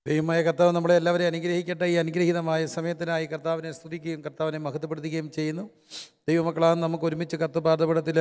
ദൈവമായ കർത്താവ് നമ്മളെ എല്ലാവരെയും അനുഗ്രഹിക്കട്ടെ ഈ അനുഗ്രഹീതമായ സമയത്തിനായി കർത്താവിനെ സ്തുതിക്കുകയും കർത്താവിനെ മഹത്വപ്പെടുത്തുകയും ചെയ്യുന്നു ദൈവമക്കളാണ് നമുക്ക് ഒരുമിച്ച് കത്തുപാതപടത്തിൽ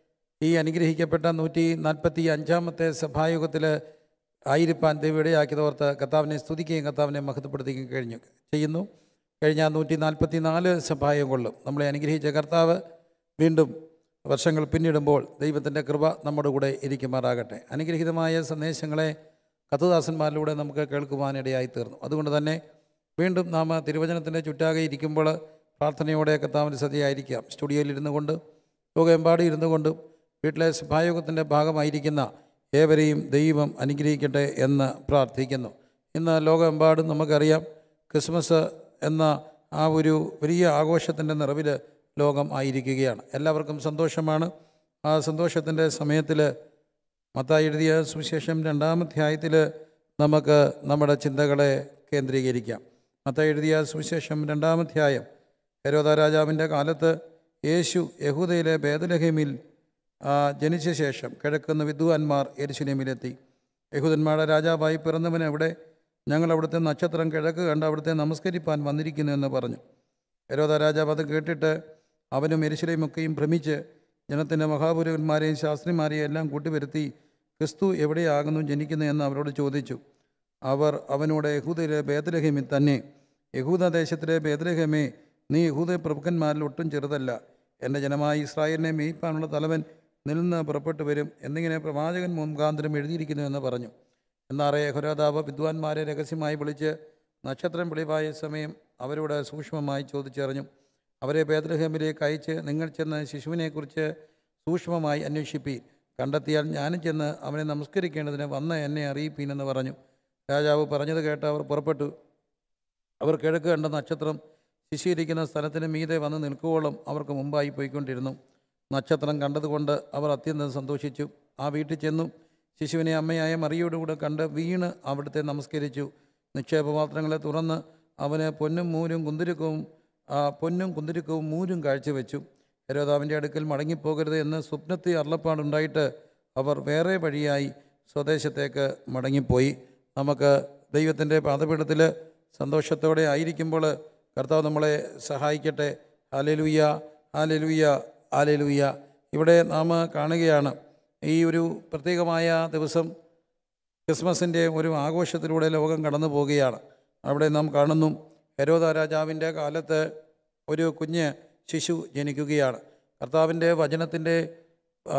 ഈ അനുഗ്രഹിക്കപ്പെട്ട നൂറ്റി നാൽപ്പത്തി അഞ്ചാമത്തെ സഭായുഗത്തിൽ ആയിരിക്കാൻ ദൈവം ഇടയാക്കിയതോർത്ത് കർത്താവിനെ സ്തുതിക്കുകയും കർത്താവിനെ മഹത്വപ്പെടുത്തുകയും കഴിഞ്ഞു ചെയ്യുന്നു കഴിഞ്ഞ നൂറ്റി നാൽപ്പത്തി നാല് സഭായുഗങ്ങളിലും നമ്മളെ അനുഗ്രഹിച്ച കർത്താവ് വീണ്ടും വർഷങ്ങൾ പിന്നിടുമ്പോൾ ദൈവത്തിൻ്റെ കൃപ നമ്മുടെ കൂടെ ഇരിക്കുമാറാകട്ടെ അനുഗ്രഹീതമായ സന്ദേശങ്ങളെ കത്തുദാസന്മാരിലൂടെ നമുക്ക് കേൾക്കുവാനിടയായി തീർന്നു അതുകൊണ്ട് തന്നെ വീണ്ടും നാം തിരുവചനത്തിൻ്റെ ചുറ്റാകെ ഇരിക്കുമ്പോൾ പ്രാർത്ഥനയോടെ കർത്താവിൻ്റെ സതിയായിരിക്കാം സ്റ്റുഡിയോയിൽ ഇരുന്നു കൊണ്ട് ലോകമെമ്പാടി ഇരുന്നു കൊണ്ടും വീട്ടിലെ സഭായോഗത്തിൻ്റെ ഭാഗമായിരിക്കുന്ന ഏവരെയും ദൈവം അനുഗ്രഹിക്കട്ടെ എന്ന് പ്രാർത്ഥിക്കുന്നു ഇന്ന് ലോകമെമ്പാടും നമുക്കറിയാം ക്രിസ്മസ് എന്ന ആ ഒരു വലിയ ആഘോഷത്തിൻ്റെ നിറവിൽ ലോകം ആയിരിക്കുകയാണ് എല്ലാവർക്കും സന്തോഷമാണ് ആ സന്തോഷത്തിൻ്റെ സമയത്തിൽ മത്തായി എഴുതിയ സുവിശേഷം രണ്ടാമധ്യായത്തിൽ നമുക്ക് നമ്മുടെ ചിന്തകളെ കേന്ദ്രീകരിക്കാം മത്തായി എഴുതിയ സുവിശേഷം രണ്ടാമധ്യായം ഹരോദ രാജാവിൻ്റെ കാലത്ത് യേശു യഹൂദയിലെ ബേദലഹേമിൽ ആ, ജനിച്ച ശേഷം കിഴക്കുന്ന വിദ്വാൻമാർ എരിശിലേമിലെത്തി യഹൂദന്മാരുടെ രാജാവായി പിറന്നവന് എവിടെ ഞങ്ങൾ അവിടുത്തെ നക്ഷത്രം കിഴക്ക് കണ്ട് അവിടുത്തെ നമസ്കരിപ്പാൻ വന്നിരിക്കുന്നു എന്ന് പറഞ്ഞു ഹരോദ രാജാവ് അത് കേട്ടിട്ട് അവനും എരിശിലേമൊക്കെയും ഭ്രമിച്ച് ജനത്തിൻ്റെ മഹാപുരുവന്മാരെയും ശാസ്ത്രിമാരെയും എല്ലാം കൂട്ടിവരുത്തി ക്രിസ്തു എവിടെയാകുന്നു ജനിക്കുന്നതെന്ന് അവരോട് ചോദിച്ചു അവർ അവനോട് യഹൂദയിലെ ബേദലഹേമിൽ തന്നെ യഹൂദ ദേശത്തിലെ ബേദലഹേമേ നീ യഹൂദ പ്രഭുക്കന്മാരിൽ ഒട്ടും ചെറുതല്ല എൻ്റെ ജനമായ ഇസ്രായേലിനെ മേയ്പ്പാനുള്ള തലവൻ നിന്ന് പുറപ്പെട്ടു വരും എന്നിങ്ങനെ പ്രവാചകൻ മുഖാന്തരം എഴുതിയിരിക്കുന്നു എന്ന് പറഞ്ഞു എന്നാറേ യഹോരാതാവ് വിദ്വാൻമാരെ രഹസ്യമായി വിളിച്ച് നക്ഷത്രം വെളിവായ സമയം അവരോട് സൂക്ഷ്മമായി ചോദിച്ചറിഞ്ഞു അവരെ ബേദ്രഹേമിലേക്ക് അയച്ച് നിങ്ങൾ ചെന്ന് ശിശുവിനെക്കുറിച്ച് സൂക്ഷ്മമായി അന്വേഷിപ്പീൻ കണ്ടെത്തിയാൽ ഞാനും ചെന്ന് അവനെ നമസ്കരിക്കേണ്ടതിന് വന്ന് എന്നെ അറിയിപ്പീനെന്ന് പറഞ്ഞു രാജാവ് പറഞ്ഞത് കേട്ട് അവർ പുറപ്പെട്ടു അവർ കിഴക്ക് കണ്ട നക്ഷത്രം ശിശുയിരിക്കുന്ന സ്ഥലത്തിന് മീതെ വന്ന് നിൽക്കുവോളം അവർക്ക് മുമ്പായി പോയിക്കൊണ്ടിരുന്നു നക്ഷത്രം കണ്ടതുകൊണ്ട് അവർ അത്യന്തം സന്തോഷിച്ചു ആ വീട്ടിൽ ചെന്നു ശിശുവിനെ അമ്മയായ മറിയോടുകൂടെ കണ്ട് വീണ് അവിടുത്തെ നമസ്കരിച്ചു നിക്ഷേപപാത്രങ്ങളെ തുറന്ന് അവന് പൊന്നും മൂരും കുന്തിരുക്കവും ആ, പൊന്നും കുന്തിരുക്കവും മൂരും കാഴ്ചവെച്ചു ഹരോദാവിൻ്റെ അടുക്കൽ മടങ്ങിപ്പോകരുത് എന്ന് സ്വപ്നത്തിൽ അരുളപ്പാടുണ്ടായിട്ട് അവർ വേറെ വഴിയായി സ്വദേശത്തേക്ക് മടങ്ങിപ്പോയി നമുക്ക് ദൈവത്തിൻ്റെ പാദപീഠത്തിൽ സന്തോഷത്തോടെ ആയിരിക്കുമ്പോൾ കർത്താവ് നമ്മളെ സഹായിക്കട്ടെ ഹാലലുയ്യ ഹാലലുയ്യ ഹാലലുയ്യ ഇവിടെ നാം കാണുകയാണ് ഈ ഒരു പ്രത്യേകമായ ദിവസം ക്രിസ്മസിൻ്റെ ഒരു ആഘോഷത്തിലൂടെ ലോകം കടന്നു പോവുകയാണ് അവിടെ നാം കാണുന്നു ഹരോദ രാജാവിൻ്റെ കാലത്ത് ഒരു കുഞ്ഞ് ശിശു ജനിക്കുകയാണ് കർത്താവിൻ്റെ വചനത്തിൻ്റെ ആ,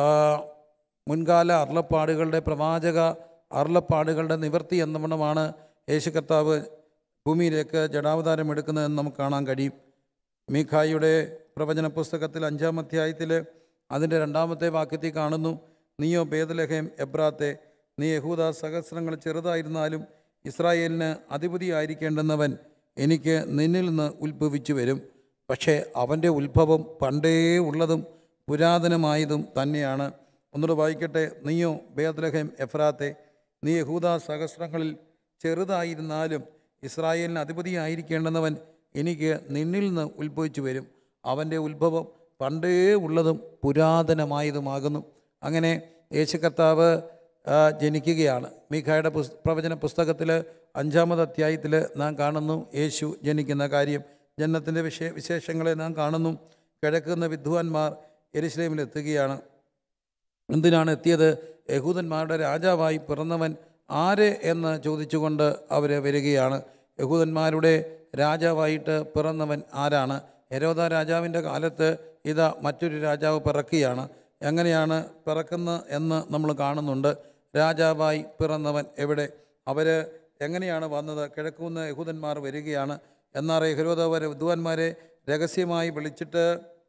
മുൻകാല അരുളപ്പാടുകളുടെ പ്രവാചക അരുളപ്പാടുകളുടെ നിവൃത്തി എന്നവണ്ണമാണ് യേശു കർത്താവ് ഭൂമിയിലേക്ക് ജഡാവതാരം എടുക്കുന്നതെന്ന് നമുക്ക് കാണാൻ കഴിയും മീഖായിയുടെ പ്രവചന പുസ്തകത്തിൽ അഞ്ചാം അധ്യായത്തിൽ അതിൻ്റെ രണ്ടാമത്തെ വാക്യത്തിൽ കാണുന്നു നീയോ ബേദലഹേം എബ്രാത്തെ നീ യഹൂദ സഹസ്രങ്ങൾ ചെറുതായിരുന്നാലും ഇസ്രായേലിന് അധിപതിയായിരിക്കേണ്ടുന്നവൻ എനിക്ക് നിന്നിൽ നിന്ന് ഉത്ഭവിച്ചു വരും പക്ഷേ അവൻ്റെ ഉത്ഭവം പണ്ടേ ഉള്ളതും പുരാതനമായതും തന്നെയാണ് ഒന്നുകൂടെ വായിക്കട്ടെ നീയോ ബേദലഹേം എഫ്രാത്തെ നീ യഹൂദ സഹസ്രങ്ങളിൽ ചെറുതായിരുന്നാലും ഇസ്രായേലിന് അധിപതിയായിരിക്കേണ്ടുന്നവൻ എനിക്ക് നിന്നിൽ നിന്ന് ഉത്ഭവിച്ചു വരും അവൻ്റെ ഉത്ഭവം പണ്ടേ ഉള്ളതും പുരാതനമായതുമാകുന്നു അങ്ങനെ യേശു കർത്താവ് ആ, ജനിക്കുകയാണ് മീഖായുടെ പുസ് പ്രവചന പുസ്തകത്തിൽ അഞ്ചാമത് അധ്യായത്തിൽ നാം കാണുന്നു യേശു ജനിക്കുന്ന കാര്യം ജനനത്തിൻ്റെ വിശേ വിശേഷങ്ങളെ നാം കാണുന്നു കിഴക്കുന്ന വിദ്വാൻമാർ എരുസലേമിൽ എത്തുകയാണ് എന്തിനാണ് എത്തിയത് യഹൂദന്മാരുടെ രാജാവായി പിറന്നവൻ ആര് എന്ന് ചോദിച്ചുകൊണ്ട് അവർ വരികയാണ് യഹൂദന്മാരുടെ രാജാവായിട്ട് പിറന്നവൻ ആരാണ് യരോദ രാജാവിൻ്റെ കാലത്ത് ഇതാ മറ്റൊരു രാജാവ് പിറക്കുകയാണ് എങ്ങനെയാണ് പിറക്കുന്ന എന്ന് നമ്മൾ കാണുന്നുണ്ട് രാജാവായി പിറന്നവൻ എവിടെ അവർ എങ്ങനെയാണ് വന്നത് കിഴക്കുന്ന് യഹൂദന്മാർ വരികയാണ് എന്നാൽ യഹരോദവരെ വിദ്വാൻമാരെ രഹസ്യമായി വിളിച്ചിട്ട്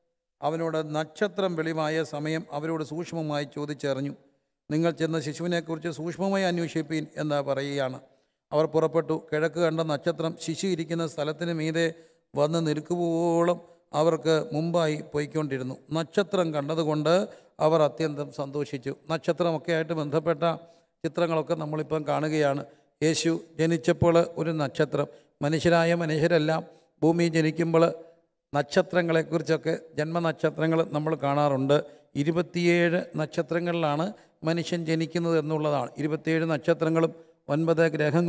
അവനോട് നക്ഷത്രം വെളിവായ സമയം അവരോട് സൂക്ഷ്മമായി ചോദിച്ചറിഞ്ഞു നിങ്ങൾ ചെന്ന ശിശുവിനെക്കുറിച്ച് സൂക്ഷ്മമായി അന്വേഷിപ്പീൻ എന്ന് പറയുകയാണ് അവർ പുറപ്പെട്ടു കിഴക്ക് കണ്ട നക്ഷത്രം ശിശു ഇരിക്കുന്ന സ്ഥലത്തിന് മീതെ വന്ന് നിൽക്കുവോളം അവർക്ക് മുമ്പായി പോയിക്കൊണ്ടിരുന്നു നക്ഷത്രം കണ്ടതുകൊണ്ട് അവർ അത്യന്തം സന്തോഷിച്ചു നക്ഷത്രമൊക്കെ ആയിട്ട് ബന്ധപ്പെട്ട ചിത്രങ്ങളൊക്കെ നമ്മളിപ്പം കാണുകയാണ് യേശു ജനിച്ചപ്പോൾ ഒരു നക്ഷത്രം മനുഷ്യരായ മനുഷ്യരെല്ലാം ഭൂമിയിൽ ജനിക്കുമ്പോൾ നക്ഷത്രങ്ങളെക്കുറിച്ചൊക്കെ ജന്മനക്ഷത്രങ്ങൾ നമ്മൾ കാണാറുണ്ട് ഇരുപത്തിയേഴ് നക്ഷത്രങ്ങളിലാണ് മനുഷ്യൻ ജനിക്കുന്നത് എന്നുള്ളതാണ് ഇരുപത്തിയേഴ് നക്ഷത്രങ്ങളും ഒൻപത് ഗ്രഹങ്ങളും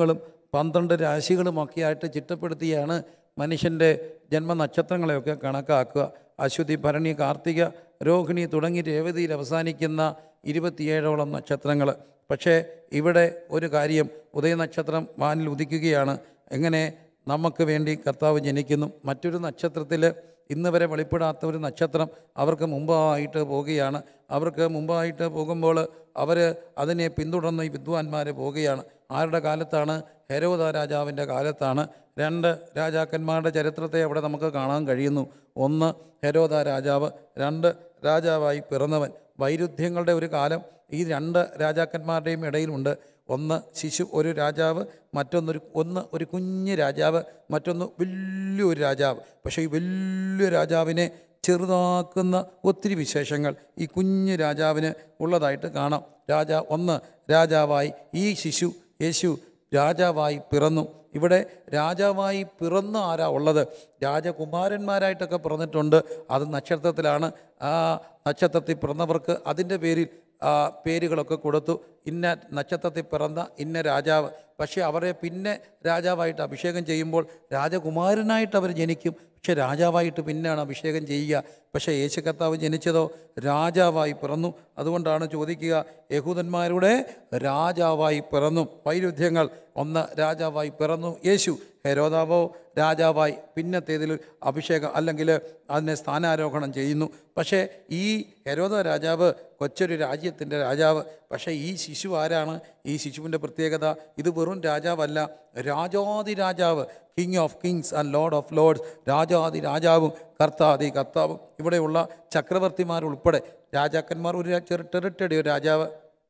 പന്ത്രണ്ട് രാശികളുമൊക്കെ ആയിട്ട് ചിട്ടപ്പെടുത്തിയാണ് മനുഷ്യൻ്റെ ജന്മനക്ഷത്രങ്ങളെയൊക്കെ കണക്കാക്കുക അശ്വതി ഭരണി കാർത്തിക രോഹിണി തുടങ്ങി രേവതിയിൽ അവസാനിക്കുന്ന ഇരുപത്തിയേഴോളം നക്ഷത്രങ്ങൾ പക്ഷേ ഇവിടെ ഒരു കാര്യം ഉദയനക്ഷത്രം വാനിൽ ഉദിക്കുകയാണ് എങ്ങനെ നമുക്ക് വേണ്ടി കർത്താവ് ജനിക്കുന്നു മറ്റൊരു നക്ഷത്രത്തിൽ ഇന്ന് വരെ വെളിപ്പെടാത്ത ഒരു നക്ഷത്രം അവർക്ക് മുമ്പായിട്ട് പോവുകയാണ് അവർക്ക് മുമ്പായിട്ട് പോകുമ്പോൾ അവർ അതിനെ പിന്തുടർന്ന് ഈ വിദ്വാൻമാർ പോവുകയാണ് ആരുടെ കാലത്താണ് ഹെരോദ രാജാവിൻ്റെ കാലത്താണ് രണ്ട് രാജാക്കന്മാരുടെ ചരിത്രത്തെ അവിടെ നമുക്ക് കാണാൻ കഴിയുന്നു ഒന്ന് ഹെരോദ രാജാവ് രണ്ട് രാജാവായി പിറന്നവൻ വൈരുദ്ധ്യങ്ങളുടെ ഒരു കാലം ഈ രണ്ട് രാജാക്കന്മാരുടെയും ഇടയിലുണ്ട് ഒന്ന് ശിശു ഒരു രാജാവ് മറ്റൊന്നൊരു ഒന്ന് ഒരു കുഞ്ഞ് രാജാവ് മറ്റൊന്ന് വലിയൊരു രാജാവ് പക്ഷേ ഈ വലിയ രാജാവിനെ ചെറുതാക്കുന്ന ഒത്തിരി വിശേഷങ്ങൾ ഈ കുഞ്ഞ് രാജാവിന് ഉള്ളതായിട്ട് കാണാം രാജാ ഒന്ന് രാജാവായി ഈ ശിശു യേശു രാജാവായി പിറന്നു ഇവിടെ രാജാവായി പിറന്ന ആരാ ഉള്ളത് രാജകുമാരന്മാരായിട്ടൊക്കെ പിറന്നിട്ടുണ്ട് അത് നക്ഷത്രത്തിലാണ് ആ നക്ഷത്രത്തിൽ പിറന്നവർക്ക് അതിൻ്റെ പേരിൽ ആ പേരുകളൊക്കെ കൊടുത്തു ഇന്ന നക്ഷത്രത്തിൽ പിറന്ന ഇന്ന രാജാവ് പക്ഷേ അവരെ പിന്നെ രാജാവായിട്ട് അഭിഷേകം ചെയ്യുമ്പോൾ രാജകുമാരനായിട്ട് അവർ ജനിക്കും പക്ഷെ രാജാവായിട്ട് പിന്നെയാണ് അഭിഷേകം ചെയ്യുക പക്ഷേ യേശു കർത്താവ് ജനിച്ചതോ രാജാവായി പിറന്നു അതുകൊണ്ടാണ് ചോദിക്കുക യഹൂദന്മാരുടെ രാജാവായി പിറന്നു വൈരുദ്ധ്യങ്ങൾ ഒന്ന് രാജാവായി പിറന്നു യേശു ഹെരോദാവോ രാജാവായി പിന്നത്തേതിൽ അഭിഷേകം അല്ലെങ്കിൽ അതിനെ സ്ഥാനാരോഹണം ചെയ്യുന്നു പക്ഷേ ഈ ഹെരോദ രാജാവ് കൊച്ചൊരു രാജ്യത്തിൻ്റെ രാജാവ് പക്ഷേ ഈ ശിശു ആരാണ് ഈ ശിശുവിൻ്റെ പ്രത്യേകത ഇത് വെറും രാജാവല്ല രാജാതി രാജാവ് king of kings and lord of lords രാജാതി രാജാവും കർത്താതി കർത്താവും ഇവിടെയുള്ള ചക്രവർത്തിമാരുൾപ്പെടെ രാജാക്കന്മാർ ഒരു രാ- ചെറു ടെറിട്ടറി ഒരു രാജാവ്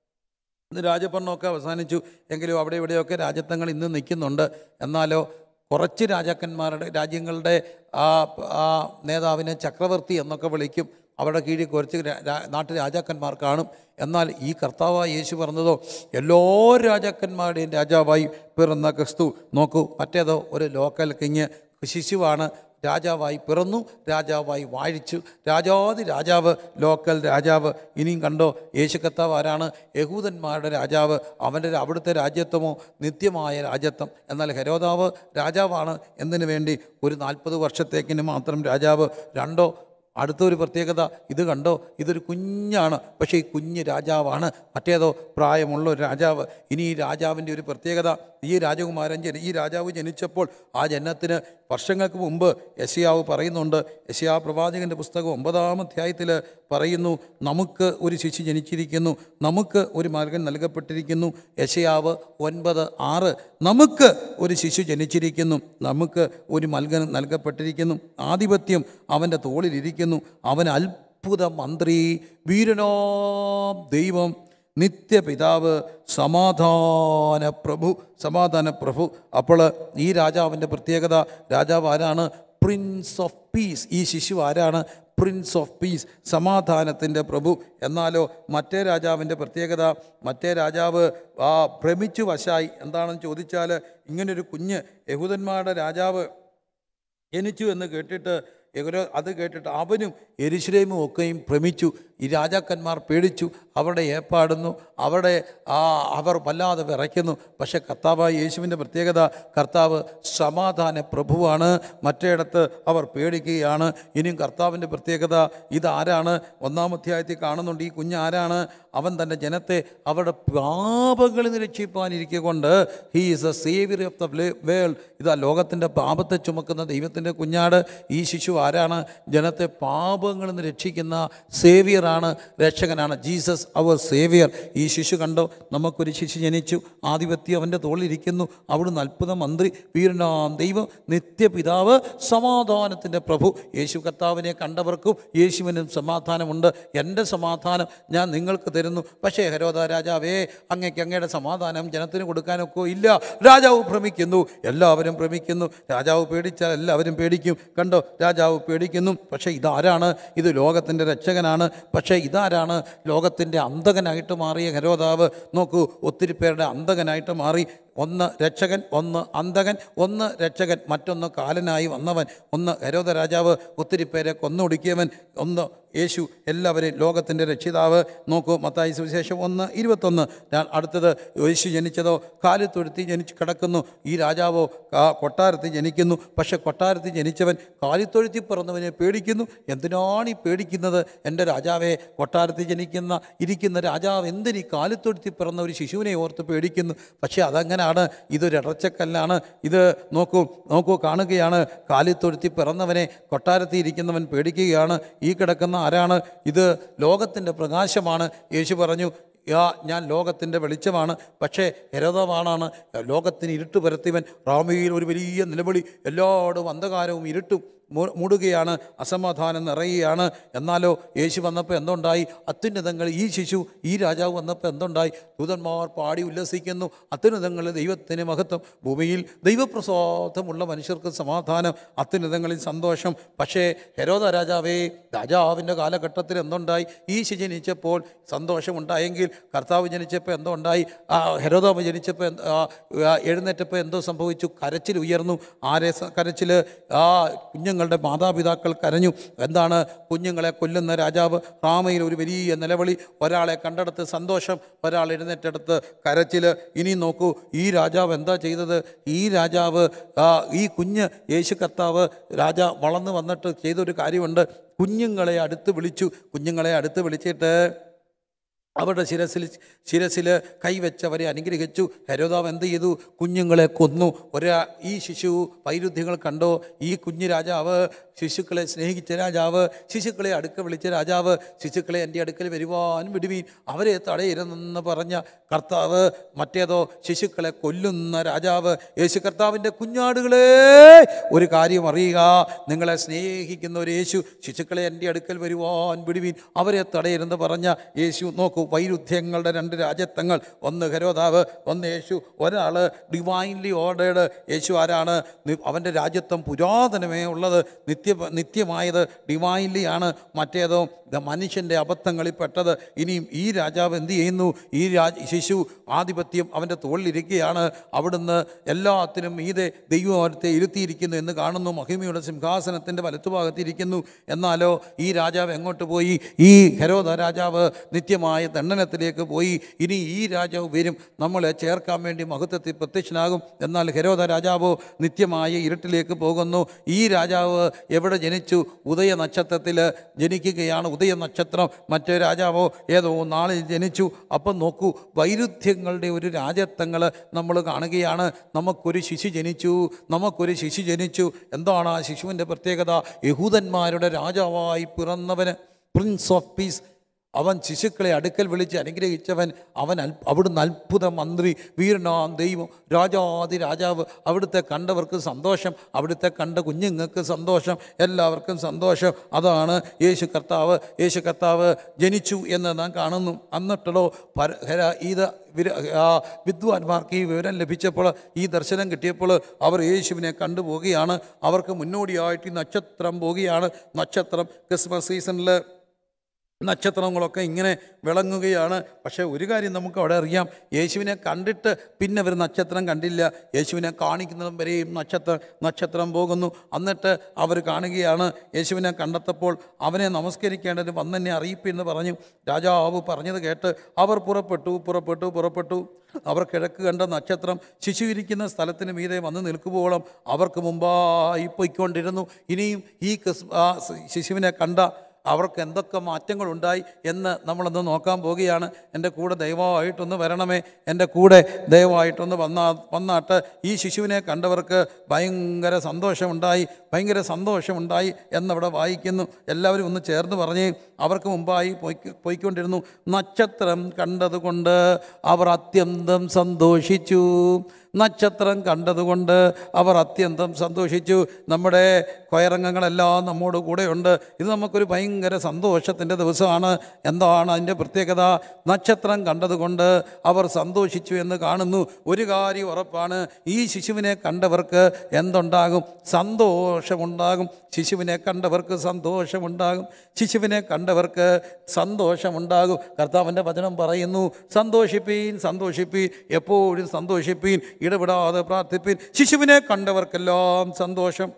ഇന്ന് രാജഭരണമൊക്കെ അവസാനിച്ചു എങ്കിലും അവിടെ ഇവിടെയൊക്കെ രാജ്യത്വങ്ങൾ ഇന്ന് നിൽക്കുന്നുണ്ട് എന്നാലോ കുറച്ച് രാജാക്കന്മാരുടെ രാജ്യങ്ങളുടെ ആ ആ നേതാവിനെ ചക്രവർത്തി എന്നൊക്കെ വിളിക്കും അവരുടെ കീഴിൽ കുറച്ച് രാ- രാ- നാട്ടു രാജാക്കന്മാർ കാണും എന്നാൽ ഈ കർത്താവായ യേശു പറഞ്ഞതോ എല്ലാ രാജാക്കന്മാരുടെയും രാജാവായി പിറന്ന ക്രിസ്തു നോക്കൂ മറ്റേതോ ഒരു ലോക്കൽ കിങ് ശിശുവാണ് രാജാവായി പിറന്നു രാജാവായി വാഴിച്ചു രാജാതി രാജാവ് ലോക്കൽ രാജാവ് ഇനിയും കണ്ടോ യേശു കർത്താവ് ആരാണ് യഹൂദന്മാരുടെ രാജാവ് അവൻ്റെ അവിടുത്തെ രാജ്യത്വമോ നിത്യമായ രാജ്യത്വം എന്നാൽ ഹെരോദാവ് രാജാവാണ് എന്നതിന് വേണ്ടി ഒരു നാൽപ്പത് വർഷത്തേക്കിന് മാത്രം രാജാവ് രണ്ടോ അടുത്തൊരു പ്രത്യേകത ഇത് കണ്ടോ ഇതൊരു കുഞ്ഞാണ് പക്ഷേ ഈ കുഞ്ഞ് രാജാവാണ് മറ്റേതോ പ്രായമുള്ള ഒരു രാജാവ് ഇനി ഈ രാജാവിൻ്റെ ഒരു പ്രത്യേകത ഈ രാജകുമാരൻ ജനി ഈ രാജാവ് ജനിച്ചപ്പോൾ ആ ജനത്തിന് വർഷങ്ങൾക്ക് മുമ്പ് യശയാവ് പറയുന്നുണ്ട് യശയാ പ്രവാചകൻ്റെ പുസ്തകം ഒമ്പതാം അധ്യായത്തിൽ പറയുന്നു നമുക്ക് ഒരു ശിശു ജനിച്ചിരിക്കുന്നു നമുക്ക് ഒരു മകൻ നൽകപ്പെട്ടിരിക്കുന്നു യശയാവ് ഒൻപത് ആറ് നമുക്ക് ഒരു ശിശു ജനിച്ചിരിക്കുന്നു നമുക്ക് ഒരു മൽകൻ നൽകപ്പെട്ടിരിക്കുന്നു ആധിപത്യം അവൻ്റെ തോളിലിരിക്കുന്നു അവൻ അത്ഭുത മന്ത്രി വീരനോ ദൈവം നിത്യപിതാവ് സമാധാന പ്രഭു സമാധാന പ്രഭു അപ്പോൾ ഈ രാജാവിൻ്റെ പ്രത്യേകത രാജാവ് ആരാണ് പ്രിൻസ് ഓഫ് പീസ് ഈ ശിശു ആരാണ് പ്രിൻസ് ഓഫ് പീസ് സമാധാനത്തിൻ്റെ പ്രഭു എന്നാലോ മറ്റേ രാജാവിൻ്റെ പ്രത്യേകത മറ്റേ രാജാവ് ആ ഭ്രമിച്ചു വശായി എന്താണെന്ന് ചോദിച്ചാൽ ഇങ്ങനൊരു കുഞ്ഞ് യഹൂദന്മാരുടെ രാജാവ് ജനിച്ചു എന്ന് കേട്ടിട്ട് എവരോ അത് കേട്ടിട്ട് അവനും എരിശ്രേമും ഒക്കെയും ഭ്രമിച്ചു ഈ രാജാക്കന്മാർ പേടിച്ചു അവരുടെ ഏർപ്പാടുന്നു അവിടെ ആ അവർ വല്ലാതെ വിറയ്ക്കുന്നു പക്ഷേ കർത്താവായ യേശുവിൻ്റെ പ്രത്യേകത കർത്താവ് സമാധാന പ്രഭുവാണ് മറ്റേടത്ത് അവർ പേടിക്കുകയാണ് ഇനിയും കർത്താവിൻ്റെ പ്രത്യേകത ഇതാരാണ് ഒന്നാം അധ്യായത്തിൽ കാണുന്നുണ്ട് ഈ കുഞ്ഞ് ആരാണ് അവൻ തൻ്റെ ജനത്തെ അവരുടെ പാപങ്ങളിൽ നിന്ന് രക്ഷിപ്പാനിരിക്കൊണ്ട് he is a saviour of the world ഇതാ ലോകത്തിൻ്റെ പാപത്തെ ചുമക്കുന്ന ദൈവത്തിൻ്റെ കുഞ്ഞാട് ഈ ശിശു ആരാണ് ജനത്തെ പാപങ്ങളിൽ നിന്ന് രക്ഷിക്കുന്ന സേവിയറാണ് രക്ഷകനാണ് ജീസസ് അവർ സേവിയർ ഈ ശിശു കണ്ടോ നമുക്കൊരു ശിശു ജനിച്ചു ആധിപത്യം അവൻ്റെ തോളിലിരിക്കുന്നു അവിടുന്ന് അത്ഭുത മന്ത്രി വീരനാം ദൈവം നിത്യപിതാവ് സമാധാനത്തിൻ്റെ പ്രഭു യേശു കർത്താവിനെ കണ്ടവർക്കും യേശുവിനും സമാധാനമുണ്ട് എൻ്റെ സമാധാനം ഞാൻ നിങ്ങൾക്ക് തരുന്നു പക്ഷേ ഹരോദ രാജാവേ അങ്ങേക്ക് അങ്ങയുടെ സമാധാനം ജനത്തിന് കൊടുക്കാനൊക്കെ ഇല്ല രാജാവ് ഭ്രമിക്കുന്നു എല്ലാവരും ഭ്രമിക്കുന്നു രാജാവ് പേടിച്ചാൽ എല്ലാവരും പേടിക്കും കണ്ടോ രാജാവ് പേടിക്കുന്നു പക്ഷേ ഇതാരാണ് ഇത് ലോകത്തിൻ്റെ രക്ഷകനാണ് പക്ഷേ ഇതാരാണ് ലോകത്തിൻ്റെ അന്തകനായിട്ട് മാറിയ ഹരോദാവ് നോക്കൂ ഒത്തിരി പേരുടെ അന്തകനായിട്ട് മാറി ഒന്ന് രക്ഷകൻ ഒന്ന് അന്തകൻ ഒന്ന് രക്ഷകൻ മറ്റൊന്ന് കാലനായി വന്നവൻ ഒന്ന് ഹരോദ രാജാവ് ഒത്തിരി പേരെ കൊന്നൊടുക്കിയവൻ ഒന്ന് യേശു എല്ലാവരെയും ലോകത്തിൻ്റെ രക്ഷിതാവ് നോക്കൂ മത്തായി സുവിശേഷം ഒന്ന് ഇരുപത്തൊന്ന് ഞാൻ അടുത്തത് യേശു ജനിച്ചതോ കാലിത്തൊഴുത്തി ജനിച്ച് കിടക്കുന്നു ഈ രാജാവോ ആ കൊട്ടാരത്തിൽ ജനിക്കുന്നു പക്ഷെ കൊട്ടാരത്തിൽ ജനിച്ചവൻ കാലിത്തൊഴുത്തി പിറന്നവനെ പേടിക്കുന്നു എന്തിനാണ് ഈ പേടിക്കുന്നത് എൻ്റെ രാജാവേ കൊട്ടാരത്തിൽ ജനിക്കുന്ന ഇരിക്കുന്ന രാജാവ് എന്തിനീ കാലിത്തൊഴുത്തി പിറന്ന ഒരു ശിശുവിനെ ഓർത്ത് പേടിക്കുന്നു പക്ഷേ അതങ്ങനെയാണ് ഇതൊരു ഇടച്ചക്കല്ലാണ് ഇത് നോക്കൂ നോക്കൂ കാണുകയാണ് കാലിത്തൊഴുത്തി പിറന്നവനെ കൊട്ടാരത്തിൽ ഇരിക്കുന്നവൻ പേടിക്കുകയാണ് ഈ കിടക്കുന്ന ആരാണ് ഇത് ലോകത്തിൻ്റെ പ്രകാശമാണ് യേശു പറഞ്ഞു യാ ഞാൻ ലോകത്തിൻ്റെ വെളിച്ചമാണ് പക്ഷേ ഹെരോദവാണാണ് ലോകത്തിന് ഇരുട്ട് പരത്തിവൻ റാമിയിൽ ഒരു വലിയ നിലവിളി എല്ലായിടും അന്ധകാരവും ഇരുട്ടും മൂ- മൂടുകയാണ് അസമാധാനം നിറയുകയാണ് എന്നാലോ യേശു വന്നപ്പോൾ എന്തുണ്ടായി അത്യുന്നതങ്ങൾ ഈ ശിശു ഈ രാജാവ് വന്നപ്പോൾ എന്തുണ്ടായി ദൂതന്മാർ പാടി ഉല്ലസിക്കുന്നു അത്യുന്നതങ്ങളിൽ ദൈവത്തിന് മഹത്വം ഭൂമിയിൽ ദൈവപ്രസാദമുള്ള മനുഷ്യർക്ക് സമാധാനം അത്യുന്നതങ്ങളിൽ സന്തോഷം പക്ഷേ ഹെരോദ രാജാവേ രാജാവിൻ്റെ കാലഘട്ടത്തിൽ എന്തുണ്ടായി ഈ ശിശു ജനിച്ചപ്പോൾ സന്തോഷമുണ്ടായെങ്കിൽ കർത്താവ് ജനിച്ചപ്പോൾ എന്തോ ഉണ്ടായി ആ ഹെരോദാവ് ജനിച്ചപ്പോൾ എന്ത്- ആ, ആ, എഴുന്നേറ്റപ്പോൾ എന്തോ സംഭവിച്ചു കരച്ചിൽ ഉയർന്നു ആരെ സ- കരച്ചിൽ ആ കുഞ്ഞുങ്ങളുടെ മാതാപിതാക്കൾ കരഞ്ഞു എന്താണ് കുഞ്ഞുങ്ങളെ കൊല്ലുന്ന രാജാവ് റാമയിൽ ഒരു വലിയ നിലവിളി ഒരാളെ കണ്ടെടുത്ത് സന്തോഷം ഒരാൾ എഴുന്നേറ്റെടുത്ത് കരച്ചിൽ ഇനി നോക്കൂ ഈ രാജാവ് എന്താ ചെയ്തത് ഈ രാജാവ് ആ, ഈ കുഞ്ഞ് യേശു കർത്താവ് രാജ വളർന്നു വന്നിട്ട് ചെയ്തൊരു കാര്യമുണ്ട് കുഞ്ഞുങ്ങളെ അടുത്ത് വിളിച്ചു കുഞ്ഞുങ്ങളെ അടുത്ത് വിളിച്ചിട്ട് അവരുടെ ശിരസിൽ ശിരസിൽ കൈവച്ചവരെ അനുഗ്രഹിച്ചു ഹരോദാവ് എന്ത് ചെയ്തു കുഞ്ഞുങ്ങളെ കൊന്നു ഒരാ ഈ ശിശു വൈരുദ്ധ്യങ്ങൾ കണ്ടോ ഈ കുഞ്ഞു രാജാവ് ശിശുക്കളെ സ്നേഹിച്ച രാജാവ് ശിശുക്കളെ അടുക്ക വിളിച്ച രാജാവ് ശിശുക്കളെ എൻ്റെ അടുക്കൽ വരുവാൻ വിടുവീൻ അവരെ തടയരുതെന്ന് പറഞ്ഞ കർത്താവ് മറ്റേതോ ശിശുക്കളെ കൊല്ലുന്ന രാജാവ് യേശു കർത്താവിൻ്റെ കുഞ്ഞാടുകളെ ഒരു കാര്യം അറിയുക നിങ്ങളെ സ്നേഹിക്കുന്ന ഒരു യേശു ശിശുക്കളെ എൻ്റെ അടുക്കൽ വരുവാൻ വിടുവീൻ അവരെ തടയരുതെന്ന് പറഞ്ഞ യേശു നോക്കൂ വൈരുദ്ധ്യങ്ങളുടെ രണ്ട് രാജ്യത്വങ്ങൾ ഒന്ന് ഹരോദാവ് ഒന്ന് യേശു ഒരാൾ ഡിവൈൻലി ഓർഡേഡ് യേശു ആരാണ് നി- അവൻ്റെ രാജ്യത്വം പുരാതനമേ ഉള്ളത് നിത്യ നിത്യമായത് ഡിവൈൻലി ആണ് മറ്റേതോ ദ മനുഷ്യൻ്റെ അബദ്ധങ്ങളിൽ പെട്ടത് ഇനിയും ഈ രാജാവ് എന്ത് ചെയ്യുന്നു ഈ രാജ് ശിശു ആധിപത്യം അവൻ്റെ തോളിലിരിക്കുകയാണ് അവിടുന്ന് എല്ലാത്തിനും മീതെ ദൈവത്തെ ഇരുത്തിയിരിക്കുന്നു എന്ന് കാണുന്നു മഹിമയുടെ സിംഹാസനത്തിൻ്റെ വലത്തുഭാഗത്തിരിക്കുന്നു എന്നാലോ ഈ രാജാവ് എങ്ങോട്ട് പോയി ഈ ഹരോദ രാജാവ് നിത്യമായ ദണ്ഡനത്തിലേക്ക് പോയി ഇനി ഈ രാജാവ് വരും നമ്മളെ ചേർക്കാൻ വേണ്ടി മഹത്വത്തിൽ പ്രത്യക്ഷനാകും എന്നാൽ ഹരോദ രാജാവോ നിത്യമായ ഇരുട്ടിലേക്ക് പോകുന്നു ഈ രാജാവ് എവിടെ ജനിച്ചു ഉദയ നക്ഷത്രത്തിൽ ജനിക്കുകയാണ് ഉദയ നക്ഷത്രം മറ്റേ രാജാവോ ഏതോ നാളിൽ ജനിച്ചു അപ്പം നോക്കൂ വൈരുദ്ധ്യങ്ങളുടെ ഒരു രാജത്വങ്ങൾ നമ്മൾ കാണുകയാണ് നമുക്കൊരു ശിശു ജനിച്ചു നമുക്കൊരു ശിശു ജനിച്ചു എന്താണ് ആ ശിശുവിൻ്റെ പ്രത്യേകത യഹൂദന്മാരുടെ രാജാവായി പിറന്നവന് പ്രിൻസ് ഓഫ് പീസ് അവൻ ശിശുക്കളെ അടുക്കൽ വിളിച്ച് അനുഗ്രഹിച്ചവൻ അവൻ അൽ അവിടുന്ന് അത്ഭുത മന്ത്രി വീരനാം ദൈവം രാജാതി രാജാവ് അവിടുത്തെ കണ്ടവർക്ക് സന്തോഷം അവിടുത്തെ കണ്ട കുഞ്ഞുങ്ങൾക്ക് സന്തോഷം എല്ലാവർക്കും സന്തോഷം അതാണ് യേശു കർത്താവ് യേശു കർത്താവ് ജനിച്ചു എന്ന് നാം കാണുന്നു എന്നിട്ടോ പര ഹര- ഇത് വിര ആ വിദ്വാൻമാർക്ക് ഈ വിവരം ലഭിച്ചപ്പോൾ ഈ ദർശനം കിട്ടിയപ്പോൾ അവർ യേശുവിനെ കണ്ടുപോവുകയാണ് അവർക്ക് മുന്നോടിയായിട്ട് ഈ നക്ഷത്രം പോവുകയാണ് നക്ഷത്രം ക്രിസ്മസ് സീസണിൽ നക്ഷത്രങ്ങളൊക്കെ ഇങ്ങനെ വിളങ്ങുകയാണ് പക്ഷേ ഒരു കാര്യം നമുക്ക് അവിടെ അറിയാം യേശുവിനെ കണ്ടിട്ട് പിന്നെ അവർ നക്ഷത്രം കണ്ടില്ല യേശുവിനെ കാണിക്കുന്നതും വരെയും നക്ഷത്ര നക്ഷത്രം പോകുന്നു എന്നിട്ട് അവർ കാണുകയാണ് യേശുവിനെ കണ്ടെത്തപ്പോൾ അവനെ നമസ്കരിക്കേണ്ടതിന് വന്നെന്നെ അറിയിപ്പെന്ന് പറഞ്ഞു രാജാവ് പറഞ്ഞത് കേട്ട് അവർ പുറപ്പെട്ടു പുറപ്പെട്ടു പുറപ്പെട്ടു അവർ കിഴക്ക് കണ്ട നക്ഷത്രം ശിശു ഇരിക്കുന്ന സ്ഥലത്തിന് മീതെ വന്ന് നിൽക്കുമ്പോളം അവർക്ക് മുമ്പായി പൊയ്ക്കൊണ്ടിരുന്നു ഇനിയും ഈ ക്രിസ് ആ ശിശുവിനെ കണ്ട അവർക്ക് എന്തൊക്കെ മാറ്റങ്ങളുണ്ടായി എന്ന് നമ്മളൊന്ന് നോക്കാൻ പോവുകയാണ് എൻ്റെ കൂടെ ദയവായിട്ടൊന്ന് വരണമേ എൻ്റെ കൂടെ ദയവായിട്ടൊന്ന് വന്നാ വന്നാട്ട് ഈ ശിശുവിനെ കണ്ടവർക്ക് ഭയങ്കര സന്തോഷമുണ്ടായി ഭയങ്കര സന്തോഷമുണ്ടായി എന്നവിടെ വായിക്കുന്നു എല്ലാവരും ഒന്ന് ചേർന്ന് പറഞ്ഞേ അവർക്ക് മുമ്പായി പോയി പോയിക്കൊണ്ടിരുന്നു നക്ഷത്രം കണ്ടതുകൊണ്ട് അവർ അത്യന്തം സന്തോഷിച്ചു നക്ഷത്രം കണ്ടതുകൊണ്ട് അവർ അത്യന്തം സന്തോഷിച്ചു നമ്മുടെ കൊയറംഗങ്ങളെല്ലാം നമ്മോട് കൂടെയുണ്ട് ഇത് നമുക്കൊരു ഭയങ്കര സന്തോഷത്തിൻ്റെ ദിവസമാണ് എന്താണ് അതിൻ്റെ പ്രത്യേകത നക്ഷത്രം കണ്ടതുകൊണ്ട് അവർ സന്തോഷിച്ചു എന്ന് കാണുന്നു ഒരു കാര്യം ഉറപ്പാണ് ഈ ശിശുവിനെ കണ്ടവർക്ക് എന്തുണ്ടാകും സന്തോഷമുണ്ടാകും ശിശുവിനെ കണ്ടവർക്ക് സന്തോഷമുണ്ടാകും ശിശുവിനെ കണ്ടവർക്ക് സന്തോഷമുണ്ടാകും കർത്താവിൻ്റെ വചനം പറയുന്നു സന്തോഷിപ്പീൻ സന്തോഷിപ്പീൻ എപ്പോഴും സന്തോഷിപ്പീൻ ഇടപെടാതെ പ്രാർത്ഥിപ്പിൻ ശിശുവിനെ കണ്ടവർക്കെല്ലാം സന്തോഷം